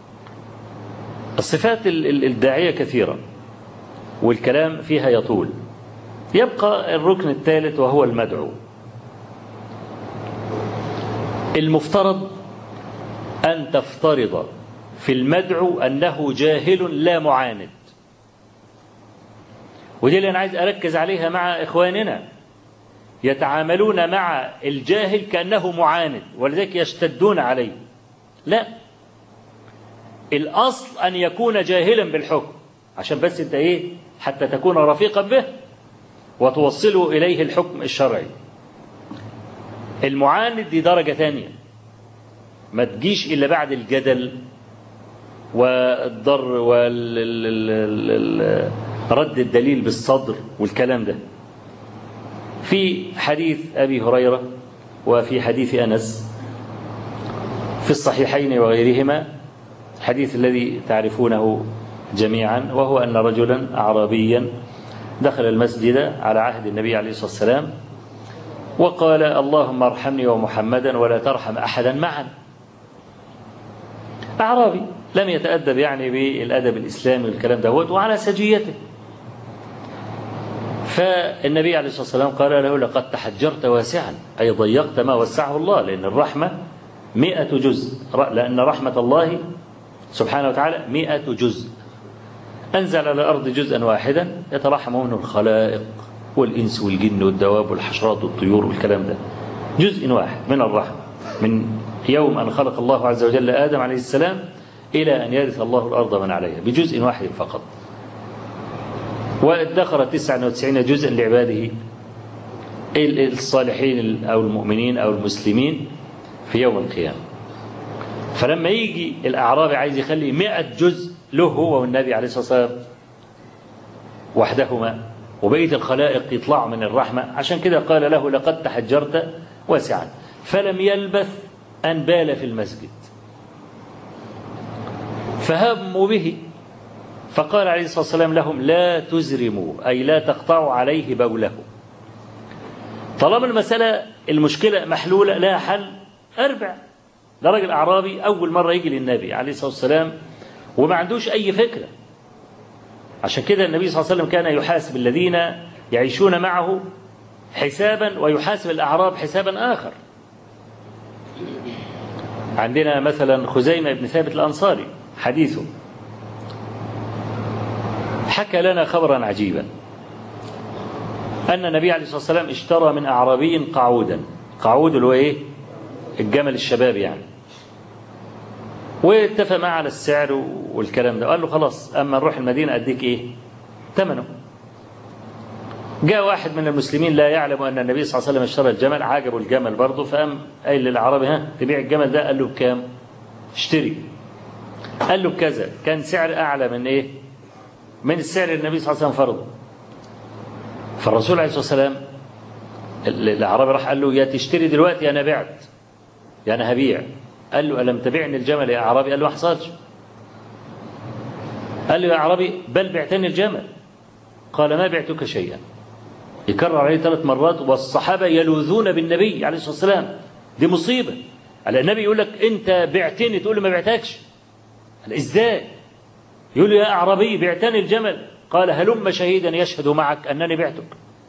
الصفات الداعية كثيرة والكلام فيها يطول يبقى الركن الثالث وهو المدعو المفترض أن تفترض في المدعو أنه جاهل لا معاند ودي اللي أنا عايز أركز عليها مع إخواننا يتعاملون مع الجاهل كأنه معاند ولذلك يشتدون عليه لا الأصل أن يكون جاهلا بالحكم عشان بس أنت إيه حتى تكون رفيقا به وتوصله إليه الحكم الشرعي المعاند دي درجة ثانية ما تجيش إلا بعد الجدل والضر ورد الدليل بالصدر والكلام ده في حديث أبي هريرة وفي حديث أنس في الصحيحين وغيرهما الحديث الذي تعرفونه جميعا وهو أن رجلا أعرابيا دخل المسجد على عهد النبي عليه الصلاة والسلام وقال اللهم ارحمني ومحمدا ولا ترحم أحدا معا أعرابي لم يتأدب يعني بالأدب الإسلامي والكلام ده وعلى سجيته فالنبي عليه الصلاة والسلام قال له لقد تحجرت واسعا أي ضيقت ما وسعه الله لأن الرحمة مئة جزء لأن رحمة الله سبحانه وتعالى مئة جزء أنزل على الأرض جزءا واحدا يترحم منه الخلائق والإنس والجن والدواب والحشرات والطيور والكلام ده جزء واحد من الرحمة من يوم أن خلق الله عز وجل آدم عليه السلام إلى أن يرث الله الأرض من عليها بجزء واحد فقط وادخر 99 جزءا لعباده الصالحين أو المؤمنين أو المسلمين في يوم القيامة فلما يجي الأعرابي عايز يخلي 100 جزء له هو والنبي عليه الصلاة والسلام وحدهما وبقية الخلائق يطلعوا من الرحمة عشان كده قال له لقد تحجرت واسعا فلم يلبث أن بال في المسجد فهموا به فقال عليه الصلاة والسلام لهم لا تزرموا أي لا تقطعوا عليه بوله طالما المسألة المشكلة محلولة لها حل أربع ده راجل أعرابي أول مرة يجي للنبي عليه الصلاة والسلام وما عندوش أي فكرة عشان كده النبي صلى الله عليه وسلم كان يحاسب الذين يعيشون معه حسابا ويحاسب الأعراب حسابا آخر عندنا مثلا خزيمة بن ثابت الأنصاري حديثه حكى لنا خبرا عجيبا أن النبي عليه الصلاة والسلام اشترى من أعرابي قعودا قعود اللي هو إيه الجمل الشباب يعني واتفق معه على السعر والكلام ده قال له خلاص أما نروح المدينة أديك إيه ثمنه جاء واحد من المسلمين لا يعلم أن النبي صلى الله عليه وسلم اشترى الجمل عجبه الجمل برضه فقام قايل للأعرابي ها تبيع الجمل ده قال له بكام اشتري قال له بكذا كان سعر أعلى من إيه من السعر اللي النبي صلى الله عليه وسلم فرضه فالرسول عليه الصلاة والسلام الأعرابي راح قال له يا تشتري دلوقتي أنا بعت يا أنا هبيع قال له ألم تبعني الجمل يا أعرابي قال له ما حصلش قال له يا أعرابي بل بعتني الجمل قال ما بعتك شيئا يكرر عليه ثلاث مرات والصحابة يلوذون بالنبي عليه الصلاة والسلام دي مصيبة على النبي يقول لك أنت بعتني تقول له ما بعتكش قال إزاي يقول له يا أعرابي بعتني الجمل قال هلم شهيدا يشهد معك أنني بعتك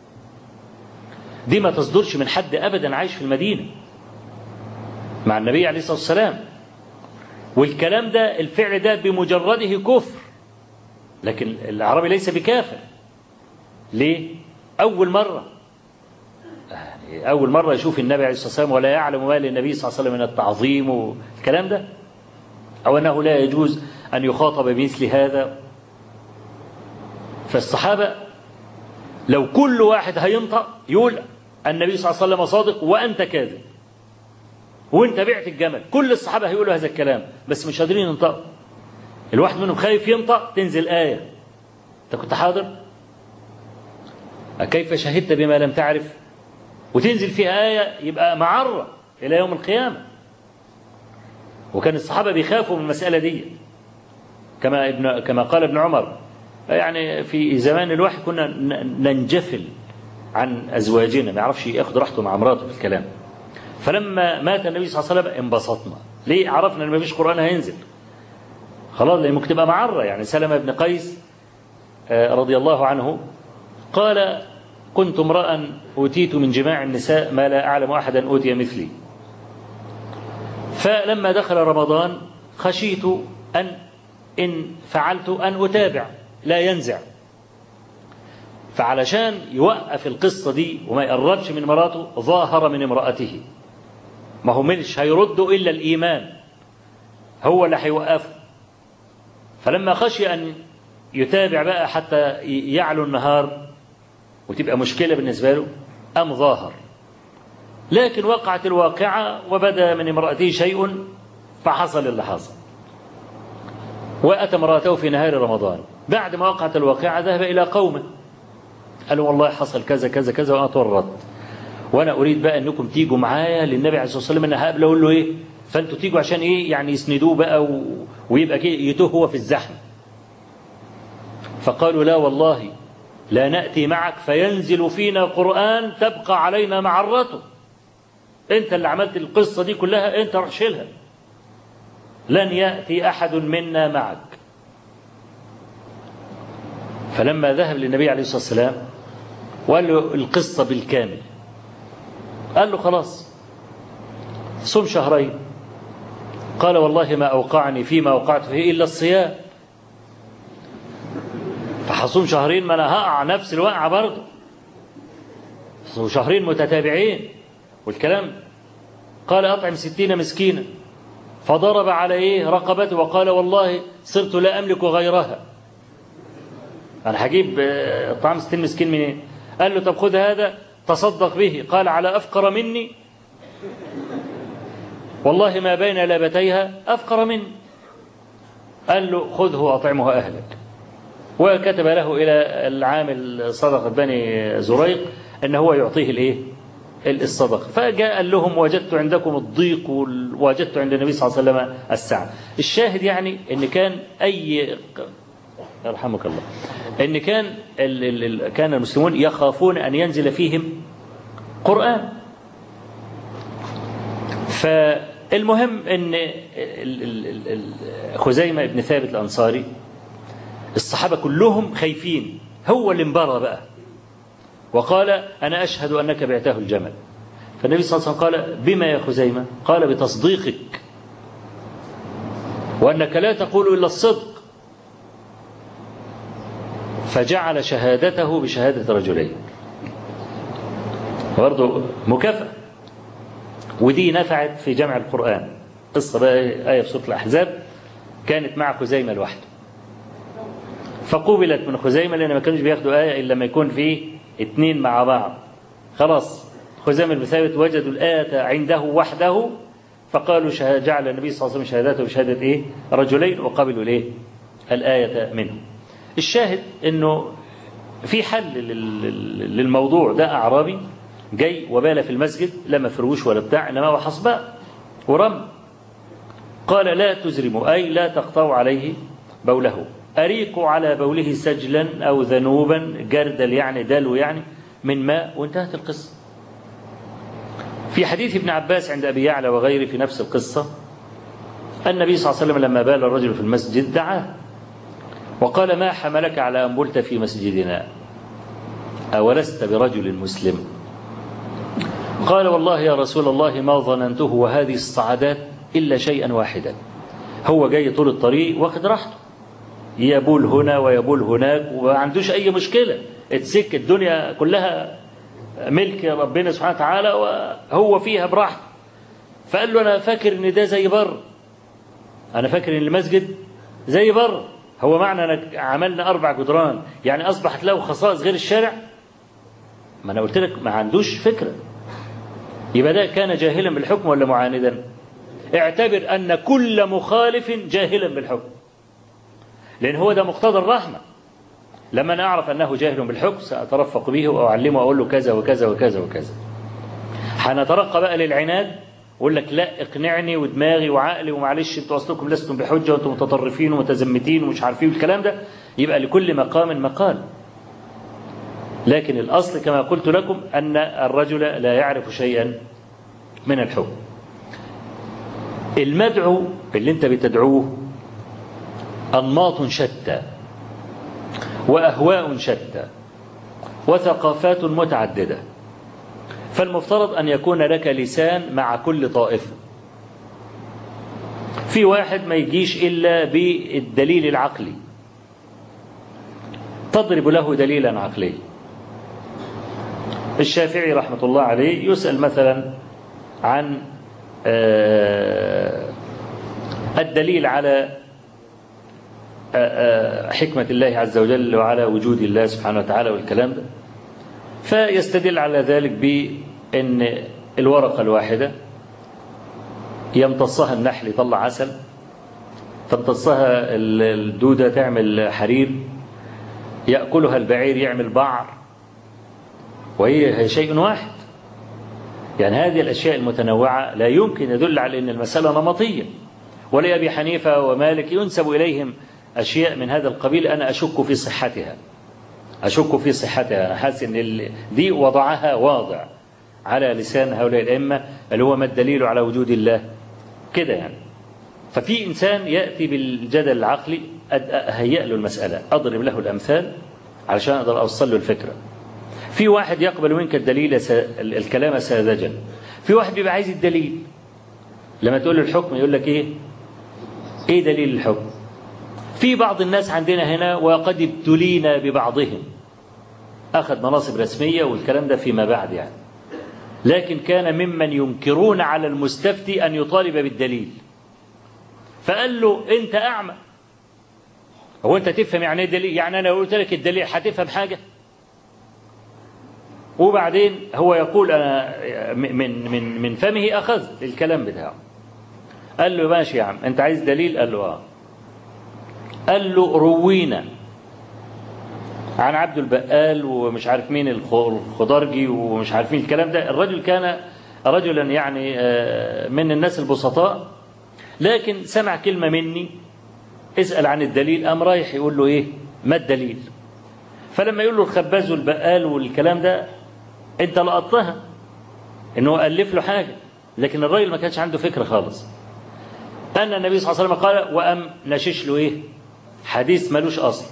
دي ما تصدرش من حد أبدا عايش في المدينة مع النبي عليه الصلاة والسلام والكلام ده الفعل ده بمجرده كفر لكن الأعرابي ليس بكافر ليه أول مرة يعني أول مرة يشوف النبي عليه الصلاة والسلام ولا يعلم ما للنبي صلى الله عليه وسلم من التعظيم والكلام ده أو أنه لا يجوز أن يخاطب بمثل هذا فالصحابة لو كل واحد هينطق يقول النبي صلى الله عليه وسلم صادق وأنت كاذب وانت بعت الجمل كل الصحابة هيقولوا هذا الكلام بس مش قادرين ينطقوا الواحد منهم خايف ينطق تنزل آية انت كنت حاضر كيف شهدت بما لم تعرف وتنزل فيها آية يبقى معرة إلى يوم القيامة وكان الصحابة بيخافوا من المسألة دي كما ابن كما قال ابن عمر يعني في زمان الوحي كنا ننجفل عن أزواجنا ما يعرفش ياخد راحته مع مراته في الكلام فلما مات النبي صلى الله عليه وسلم انبسطنا ليه عرفنا ان ما فيش قرآن هينزل خلاص لان ممكن تبقى معرة يعني سلمة بن قيس رضي الله عنه قال كنت امرأ أوتيت من جماع النساء ما لا أعلم أحدا أوتي مثلي فلما دخل رمضان خشيت أن إن فعلت أن أتابع لا ينزع فعلشان يوقف القصة دي وما يقربش من مراته ظاهر من امرأته ما هو مش هيردوا إلا الإيمان هو اللي هيوقفه فلما خشي أن يتابع بقى حتى يعلو النهار وتبقى مشكلة بالنسبة له أم ظاهر لكن وقعت الواقعة وبدا من امرأته شيء فحصل اللي حصل وأتى امرأته في نهار رمضان بعد ما وقعت الواقعة ذهب إلى قومه قالوا والله حصل كذا كذا كذا وأنا اتورطت وأنا أريد بقى أنكم تيجوا معايا للنبي عليه الصلاة والسلام أنا هقابله أقول له إيه فأنتوا تيجوا عشان إيه يعني يسندوه بقى و... ويبقى كده يتوه هو في الزحمة فقالوا لا والله لا نأتي معك فينزل فينا قرآن تبقى علينا معرته انت اللي عملت القصة دي كلها انت روح شيلها لن يأتي أحد منا معك فلما ذهب للنبي عليه الصلاة والسلام وقال له القصة بالكامل قال له خلاص صم شهرين قال والله ما أوقعني فيما أوقعت فيه إلا الصيام فحصوم شهرين ما أنا هقع نفس الوقعة برضه شهرين متتابعين والكلام قال أطعم ستين مسكينا فضرب على إيه رقبته وقال والله صرت لا أملك غيرها أنا هجيب طعام ستين مسكين منين إيه؟ قال له طب خذ هذا تصدق به قال على أفقر مني والله ما بين لابتيها أفقر مني قال له خذه وأطعمه أهلك وكتب له إلى العامل صدقة بني زريق أن هو يعطيه الإيه الصدقة فجاء قال لهم وجدت عندكم الضيق ووجدت عند النبي صلى الله عليه وسلم السعة الشاهد يعني أن كان أي يرحمك الله أن كان ال ال كان المسلمون يخافون أن ينزل فيهم قرآن فالمهم أن خزيمة بن ثابت الأنصاري الصحابة كلهم خايفين هو اللي انبرى بقى وقال أنا أشهد أنك بعته الجمل فالنبي صلى الله عليه وسلم قال بما يا خزيمة قال بتصديقك وأنك لا تقول إلا الصدق فجعل شهادته بشهادة رجلين برضه مكافأة ودي نفعت في جمع القرآن قصة بقى آية في سورة الأحزاب كانت مع خزيمة لوحده فقبلت من خزيمة لأن ما كانوش بياخدوا آية إلا لما يكون فيه اتنين مع بعض خلاص خزيمة بن ثابت وجدوا الآية عنده وحده فقالوا جعل النبي صلى الله عليه وسلم شهادته بشهادة إيه رجلين وقبلوا الإيه الآية منه الشاهد أنه في حل للموضوع ده أعرابي جاي وبال في المسجد لا مفروش ولا بتاع إنما هو حصباء ورم قال لا تزرموا أي لا تقطعوا عليه بوله أريقوا على بوله سجلا أو ذنوبا جردل يعني دلو يعني من ماء وانتهت القصة في حديث ابن عباس عند أبي يعلى وغيره في نفس القصة النبي صلى الله عليه وسلم لما بال الرجل في المسجد دعاه وقال ما حملك على أن بلت في مسجدنا أولست برجل مسلم قال والله يا رسول الله ما ظننته وهذه الصعدات إلا شيئا واحدا هو جاي طول الطريق واخد راحته يبول هنا ويبول هناك وما عندوش أي مشكلة اتسك الدنيا كلها ملك ربنا سبحانه وتعالى وهو فيها براحته فقال له انا فاكر ان ده زي بر انا فاكر ان المسجد زي بر هو معنى انك عملنا اربع جدران يعني اصبحت له خصائص غير الشارع ما انا قلت لك ما عندوش فكره يبقى ده كان جاهلا بالحكم ولا معاندا اعتبر ان كل مخالف جاهلا بالحكم لان هو ده مقتضى الرحمه لما انا اعرف انه جاهل بالحكم ساترفق به واعلمه واقول له كذا وكذا وكذا وكذا هنترقى بقى للعناد يقول لك لا اقنعني ودماغي وعقلي ومعلش انتوا اصلكم لستم بحجه وانتم متطرفين ومتزمتين ومش عارفين الكلام ده يبقى لكل مقام مقال لكن الاصل كما قلت لكم ان الرجل لا يعرف شيئا من الحكم المدعو اللي انت بتدعوه انماط شتى واهواء شتى وثقافات متعدده فالمفترض أن يكون لك لسان مع كل طائفة في واحد ما يجيش إلا بالدليل العقلي تضرب له دليلا عقليا الشافعي رحمة الله عليه يسأل مثلا عن الدليل على حكمة الله عز وجل وعلى وجود الله سبحانه وتعالى والكلام ده فيستدل على ذلك بأن الورقة الواحدة يمتصها النحل يطلع عسل تمتصها الدودة تعمل حرير يأكلها البعير يعمل بعر وهي شيء واحد يعني هذه الأشياء المتنوعة لا يمكن يدل على أن المسألة نمطية ولأبي حنيفة ومالك ينسب إليهم أشياء من هذا القبيل أنا أشك في صحتها أشك في صحتها أنا حاسس أن دي وضعها واضع على لسان هؤلاء الأئمة اللي هو ما الدليل على وجود الله كده يعني ففي إنسان يأتي بالجدل العقلي أهيأ له المسألة أضرب له الأمثال علشان أقدر أوصل له الفكرة في واحد يقبل منك الدليل الكلام ساذجا في واحد بيبقى عايز الدليل لما تقول له الحكم يقول لك ايه ايه دليل الحكم في بعض الناس عندنا هنا وقد ابتلينا ببعضهم أخذ مناصب رسمية والكلام ده فيما بعد يعني لكن كان ممن ينكرون على المستفتي أن يطالب بالدليل فقال له أنت أعمى هو أنت تفهم يعني ايه دليل يعني أنا قلت لك الدليل هتفهم حاجة وبعدين هو يقول أنا من من من فمه أخذ الكلام بتاعه قال له ماشي يا عم أنت عايز دليل قال له آه قال له روينا عن عبد البقال ومش عارف مين الخضرجي ومش عارفين الكلام ده الرجل كان رجلا يعني من الناس البسطاء لكن سمع كلمة مني اسأل عن الدليل قام رايح يقول له ايه ما الدليل فلما يقول له الخباز والبقال والكلام ده انت لقطتها انه ألف له حاجة لكن الراجل ما كانش عنده فكرة خالص أن النبي صلى الله عليه وسلم قال وأم نشش له إيه حديث ملوش أصل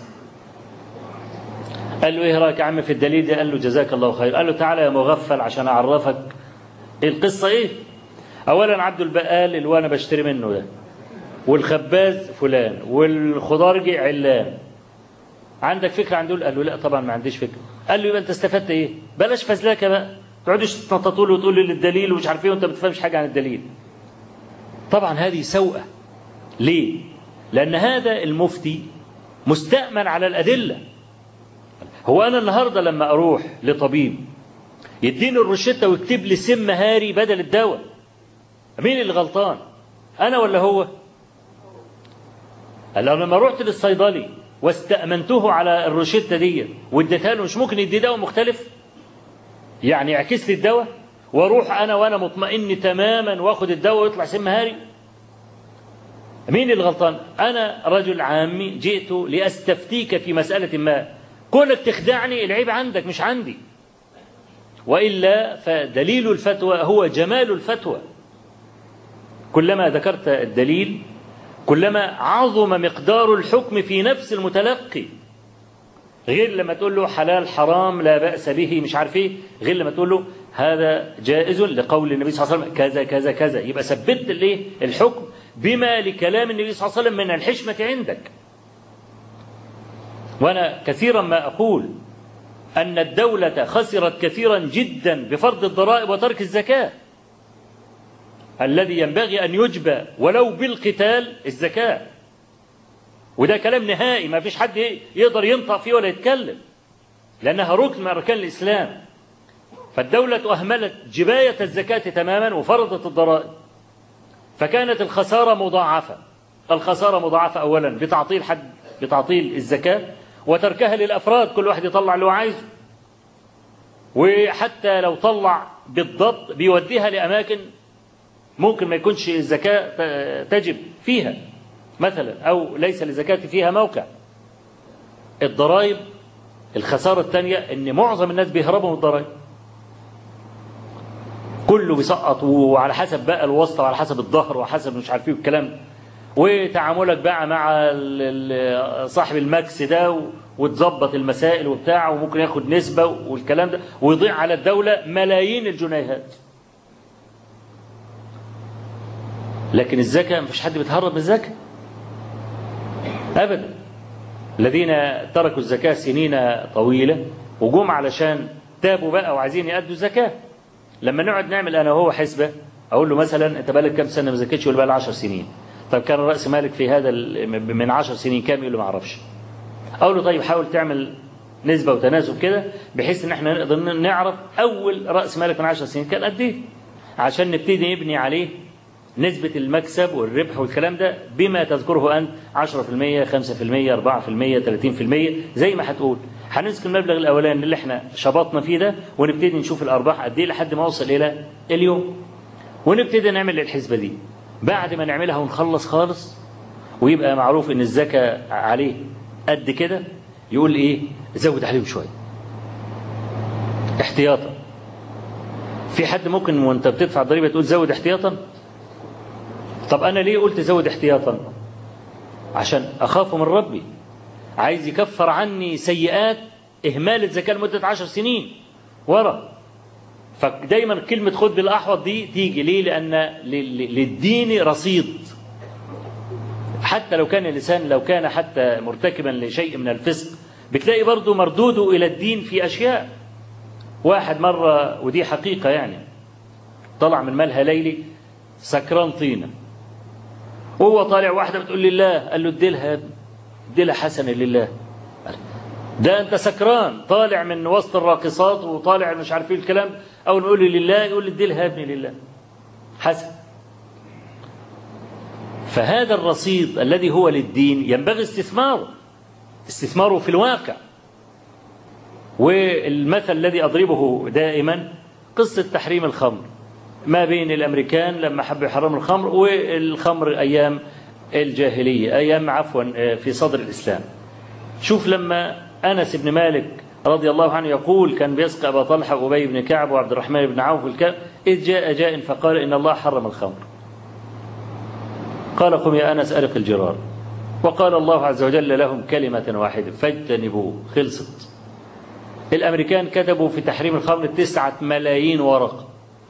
قال له إيه رأيك يا عم في الدليل ده قال له جزاك الله خير قال له تعالى يا مغفل عشان أعرفك القصة إيه أولا عبد البقال اللي أنا بشتري منه ده والخباز فلان والخضارجي علان عندك فكرة عن دول قال له لا طبعا ما عنديش فكرة قال له يبقى أنت استفدت إيه بلاش فزلكة بقى تقعدش تنططوا له وتقول لي الدليل ومش عارف ايه وانت ما بتفهمش حاجه عن الدليل. طبعا هذه سوءه. ليه؟ لان هذا المفتي مستأمن على الادله. هو انا النهارده لما اروح لطبيب يديني الروشته ويكتب لي سم هاري بدل الدواء. مين اللي غلطان؟ انا ولا هو؟ قال لو لما رحت للصيدلي واستأمنته على الروشته دي واديتها له مش ممكن يدي دواء مختلف؟ يعني يعكس لي الدواء واروح انا وانا مطمئن تماما واخد الدواء ويطلع سم هاري مين اللي غلطان انا رجل عامي جئت لاستفتيك في مساله ما كونك تخدعني العيب عندك مش عندي والا فدليل الفتوى هو جمال الفتوى كلما ذكرت الدليل كلما عظم مقدار الحكم في نفس المتلقي غير لما تقول له حلال حرام لا بأس به مش عارف ايه غير لما تقول له هذا جائز لقول النبي صلى الله عليه وسلم كذا كذا كذا يبقى ثبت الايه الحكم بما لكلام النبي صلى الله عليه وسلم من الحشمة عندك وانا كثيرا ما اقول أن الدولة خسرت كثيرا جدا بفرض الضرائب وترك الزكاة الذي ينبغي أن يجبى ولو بالقتال الزكاة وده كلام نهائي ما فيش حد يقدر ينطق فيه ولا يتكلم لأنها ركن من أركان الإسلام فالدولة أهملت جباية الزكاة تماما وفرضت الضرائب فكانت الخسارة مضاعفة الخسارة مضاعفة أولا بتعطيل حد بتعطيل الزكاة وتركها للأفراد كل واحد يطلع اللي هو عايزه وحتى لو طلع بالضبط بيوديها لأماكن ممكن ما يكونش الزكاة تجب فيها مثلا أو ليس للزكاة فيها موقع الضرائب الخسارة الثانية إن معظم الناس بيهربوا من الضرائب كله بيسقط وعلى حسب بقى الواسطة وعلى حسب الظهر وحسب مش عارف ايه الكلام وتعاملك بقى مع صاحب المكس ده وتظبط المسائل وبتاع وممكن ياخد نسبة والكلام ده ويضيع على الدولة ملايين الجنيهات لكن الزكاة مفيش حد بيتهرب من الزكاة أبدا الذين تركوا الزكاة سنين طويلة وجم علشان تابوا بقى وعايزين يأدوا الزكاة لما نقعد نعمل أنا وهو حسبة أقول له مثلا أنت بقالك كام سنة ما زكيتش يقول بقى لي 10 سنين طب كان رأس مالك في هذا من 10 سنين كام يقول له ما أعرفش أقول له طيب حاول تعمل نسبة وتناسب كده بحيث إن احنا نقدر نعرف أول رأس مالك من 10 سنين كان قد إيه عشان نبتدي نبني عليه نسبة المكسب والربح والكلام ده بما تذكره أنت 10% 5% 4% 30% زي ما هتقول هنمسك المبلغ الأولاني اللي احنا شبطنا فيه ده ونبتدي نشوف الأرباح قد إيه لحد ما أوصل إلى اليوم ونبتدي نعمل الحسبة دي بعد ما نعملها ونخلص خالص ويبقى معروف إن الزكاة عليه قد كده يقول إيه زود عليهم شوية احتياطا في حد ممكن وانت بتدفع ضريبة تقول زود احتياطا طب أنا ليه قلت زود احتياطا عشان أخاف من ربي عايز يكفر عني سيئات إهمال الزكاة لمدة عشر سنين ورا فدايما كلمة خد بالأحوط دي تيجي ليه لأن للدين رصيد حتى لو كان الإنسان لو كان حتى مرتكبا لشيء من الفسق بتلاقي برضه مردوده إلى الدين في أشياء واحد مرة ودي حقيقة يعني طلع من مالها ليلي سكران طينة وهو طالع واحدة بتقول لله قال له اديلها اديلها حسنة لله ده انت سكران طالع من وسط الراقصات وطالع مش عارف ايه الكلام اول ما يقول لي لله يقول لي اديلها ابني لله حسن فهذا الرصيد الذي هو للدين ينبغي استثماره استثماره في الواقع والمثل الذي اضربه دائما قصه تحريم الخمر ما بين الامريكان لما حبوا يحرموا الخمر والخمر ايام الجاهليه ايام عفوا في صدر الاسلام شوف لما انس بن مالك رضي الله عنه يقول كان بيسقى ابا طلحه وابي بن كعب وعبد الرحمن بن عوف الكعب اذ جاء جاء فقال ان الله حرم الخمر قال قم يا انس ارق الجرار وقال الله عز وجل لهم كلمه واحده فاجتنبوه خلصت الامريكان كتبوا في تحريم الخمر تسعة ملايين ورقه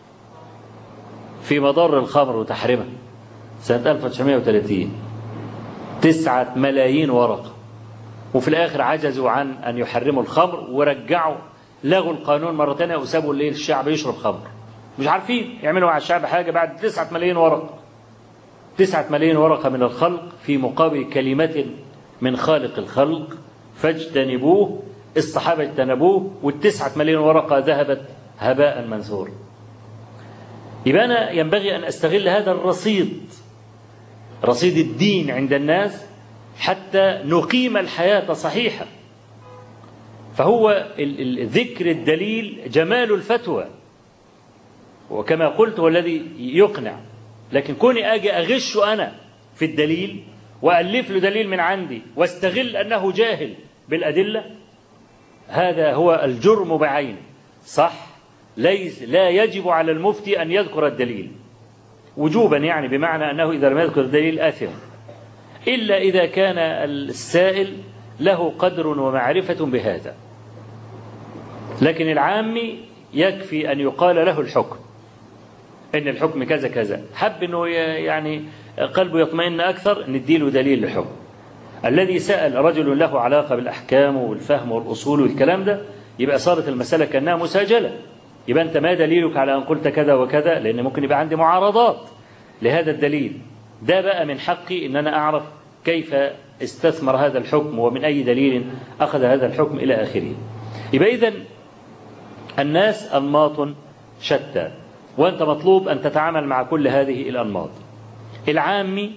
في مضار الخمر وتحريمها سنة 1930 تسعة ملايين ورقة وفي الآخر عجزوا عن أن يحرموا الخمر ورجعوا لغوا القانون مرة ثانية وسابوا الليل الشعب يشرب خمر مش عارفين يعملوا على الشعب حاجة بعد تسعة ملايين ورقة تسعة ملايين ورقة من الخلق في مقابل كلمة من خالق الخلق فاجتنبوه الصحابة اجتنبوه والتسعة ملايين ورقة ذهبت هباء منثورا يبقى أنا ينبغي أن أستغل هذا الرصيد رصيد الدين عند الناس حتى نقيم الحياة صحيحة فهو ذكر الدليل جمال الفتوى وكما قلت هو الذي يقنع لكن كوني أجي أغش أنا في الدليل وألف له دليل من عندي واستغل أنه جاهل بالأدلة هذا هو الجرم بعينه صح ليس لا يجب على المفتي أن يذكر الدليل وجوبا يعني بمعنى أنه إذا لم يذكر الدليل آثم إلا إذا كان السائل له قدر ومعرفة بهذا لكن العامي يكفي أن يقال له الحكم إن الحكم كذا كذا حب أنه يعني قلبه يطمئن أكثر نديله دليل الحكم الذي سأل رجل له علاقة بالأحكام والفهم والأصول والكلام ده يبقى صارت المسألة كأنها مساجلة يبقى أنت ما دليلك على أن قلت كذا وكذا لأن ممكن يبقى عندي معارضات لهذا الدليل ده بقى من حقي أن أنا أعرف كيف استثمر هذا الحكم ومن أي دليل أخذ هذا الحكم إلى آخره يبقى إذن الناس أنماط شتى وأنت مطلوب أن تتعامل مع كل هذه الأنماط العامي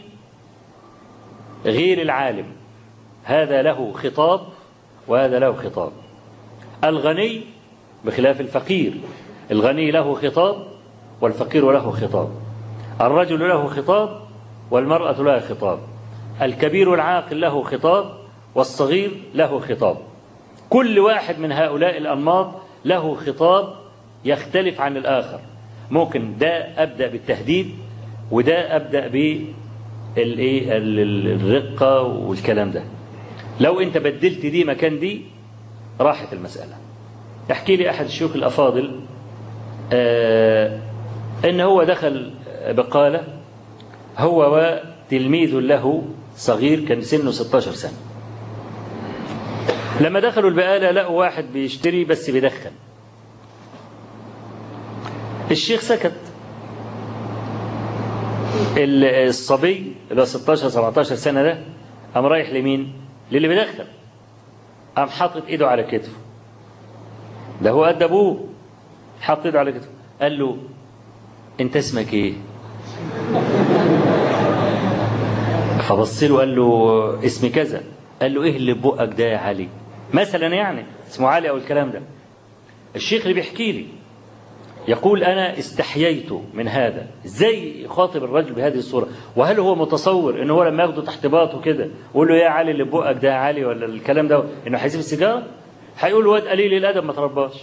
غير العالم هذا له خطاب وهذا له خطاب الغني بخلاف الفقير الغني له خطاب والفقير له خطاب الرجل له خطاب والمرأة لها خطاب الكبير العاقل له خطاب والصغير له خطاب كل واحد من هؤلاء الأنماط له خطاب يختلف عن الآخر ممكن ده أبدأ بالتهديد وده أبدأ بالرقة والكلام ده لو أنت بدلت دي مكان دي راحت المسألة يحكي لي أحد الشيوخ الأفاضل آه إن هو دخل بقالة هو وتلميذ له صغير كان سنه 16 سنة لما دخلوا البقالة لقوا واحد بيشتري بس بيدخن الشيخ سكت الصبي اللي هو 16 17 سنة ده قام رايح لمين؟ للي بيدخن قام حاطط ايده على كتفه ده هو قد ابوه حاط ايده على كتفه قال له انت اسمك ايه؟ فبص له قال له اسمي كذا قال له ايه اللي ببقك ده يا علي مثلا يعني اسمه علي او الكلام ده الشيخ اللي بيحكي لي يقول انا استحييت من هذا ازاي يخاطب الرجل بهذه الصوره وهل هو متصور ان هو لما ياخده تحت باطه كده ويقول له يا علي اللي ببقك ده يا علي ولا الكلام ده انه هيسيب السيجاره هيقول واد قليل الادب ما ترباش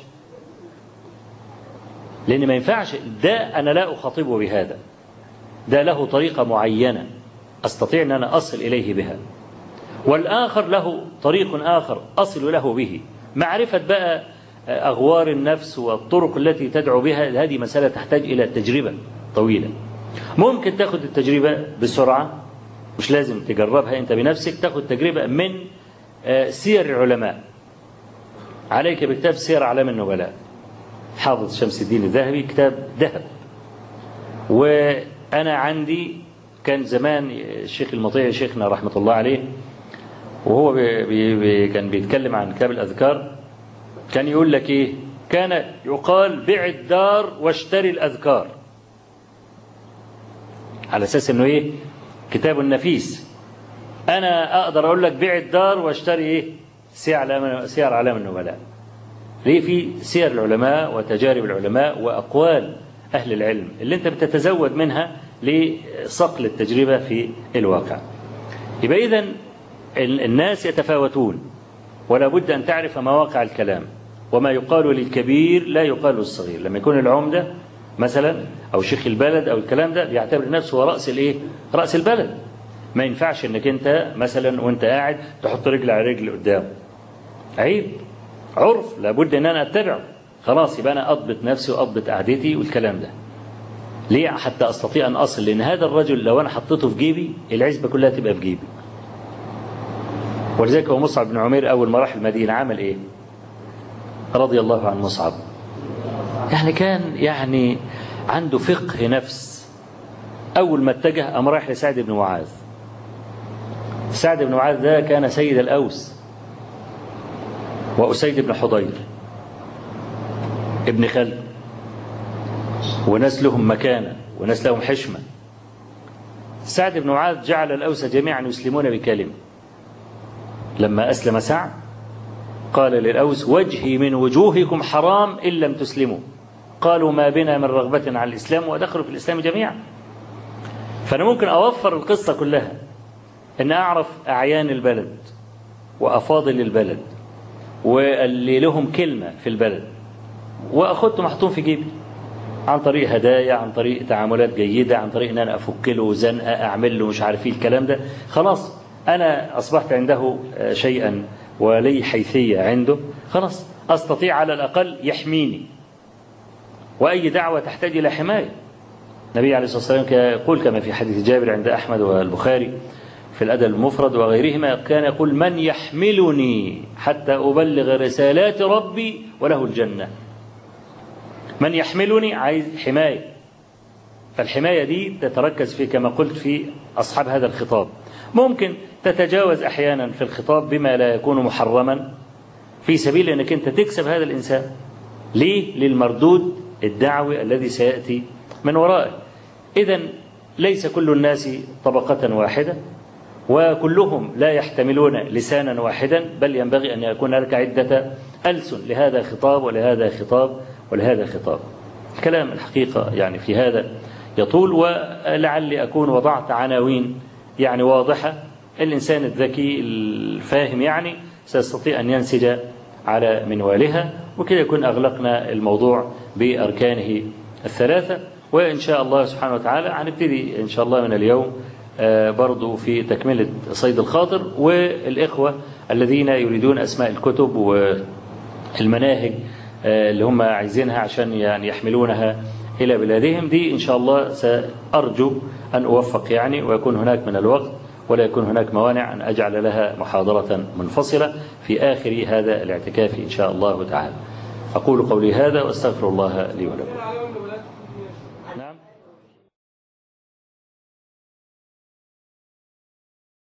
لان ما ينفعش ده انا لا اخاطبه بهذا ده له طريقه معينه استطيع ان انا اصل اليه بها والآخر له طريق آخر أصل له به معرفة بقى أغوار النفس والطرق التي تدعو بها هذه مسألة تحتاج إلى تجربة طويلة ممكن تاخد التجربة بسرعة مش لازم تجربها أنت بنفسك تاخد تجربة من سير العلماء عليك بكتاب سير أعلام النبلاء حافظ شمس الدين الذهبي كتاب ذهب وأنا عندي كان زمان الشيخ المطيع شيخنا رحمة الله عليه وهو بي بي كان بيتكلم عن كتاب الأذكار كان يقول لك إيه كان يقال بع الدار واشتري الأذكار على أساس أنه إيه كتاب نفيس أنا أقدر أقول لك بيع الدار واشتري إيه سير علام سير علام النبلاء ليه في سير العلماء وتجارب العلماء وأقوال أهل العلم اللي أنت بتتزود منها لصقل التجربة في الواقع يبقى إذن الناس يتفاوتون ولا بد أن تعرف مواقع الكلام وما يقال للكبير لا يقال للصغير لما يكون العمدة مثلا أو شيخ البلد أو الكلام ده بيعتبر نفسه هو رأس الإيه؟ رأس البلد ما ينفعش انك انت مثلا وانت قاعد تحط رجل على رجل قدام عيب عرف لابد ان انا اتبعه خلاص يبقى انا اضبط نفسي واضبط قعدتي والكلام ده ليه حتى استطيع ان اصل لان هذا الرجل لو انا حطيته في جيبي العزبه كلها تبقى في جيبي ولذلك هو مصعب بن عمير اول ما راح المدينه عمل ايه رضي الله عن مصعب يعني كان يعني عنده فقه نفس اول ما اتجه قام رايح لسعد بن معاذ سعد بن معاذ ده كان سيد الأوس وأسيد بن حضير ابن خلد وناس لهم مكانة وناس لهم حشمة سعد بن معاذ جعل الأوس جميعا يسلمون بكلمة لما أسلم سعد قال للأوس وجهي من وجوهكم حرام إن لم تسلموا قالوا ما بنا من رغبة على الإسلام ودخلوا في الإسلام جميعا فأنا ممكن أوفر القصة كلها ان اعرف اعيان البلد وافاضل البلد واللي لهم كلمه في البلد واخدته محطوط في جيبي عن طريق هدايا عن طريق تعاملات جيده عن طريق ان انا افك له زنقه اعمل له مش عارف ايه الكلام ده خلاص انا اصبحت عنده شيئا ولي حيثيه عنده خلاص استطيع على الاقل يحميني واي دعوه تحتاج الى حمايه النبي عليه الصلاه والسلام يقول كما في حديث جابر عند احمد والبخاري في الأدب المفرد وغيرهما كان يقول من يحملني حتى أبلغ رسالات ربي وله الجنة من يحملني عايز حماية فالحماية دي تتركز في كما قلت في أصحاب هذا الخطاب ممكن تتجاوز أحيانا في الخطاب بما لا يكون محرما في سبيل أنك أنت تكسب هذا الإنسان ليه؟ للمردود الدعوي الذي سيأتي من ورائه إذا ليس كل الناس طبقة واحدة وكلهم لا يحتملون لسانا واحدا بل ينبغي أن يكون هناك عدة ألسن لهذا خطاب ولهذا خطاب ولهذا خطاب الكلام الحقيقة يعني في هذا يطول ولعلي أكون وضعت عناوين يعني واضحة الإنسان الذكي الفاهم يعني سيستطيع أن ينسج على منوالها وكده يكون أغلقنا الموضوع بأركانه الثلاثة وإن شاء الله سبحانه وتعالى هنبتدي إن شاء الله من اليوم برضو في تكملة صيد الخاطر والإخوة الذين يريدون أسماء الكتب والمناهج اللي هم عايزينها عشان يعني يحملونها إلى بلادهم دي إن شاء الله سأرجو أن أوفق يعني ويكون هناك من الوقت ولا يكون هناك موانع أن أجعل لها محاضرة منفصلة في آخر هذا الاعتكاف إن شاء الله تعالى أقول قولي هذا وأستغفر الله لي ولكم نعم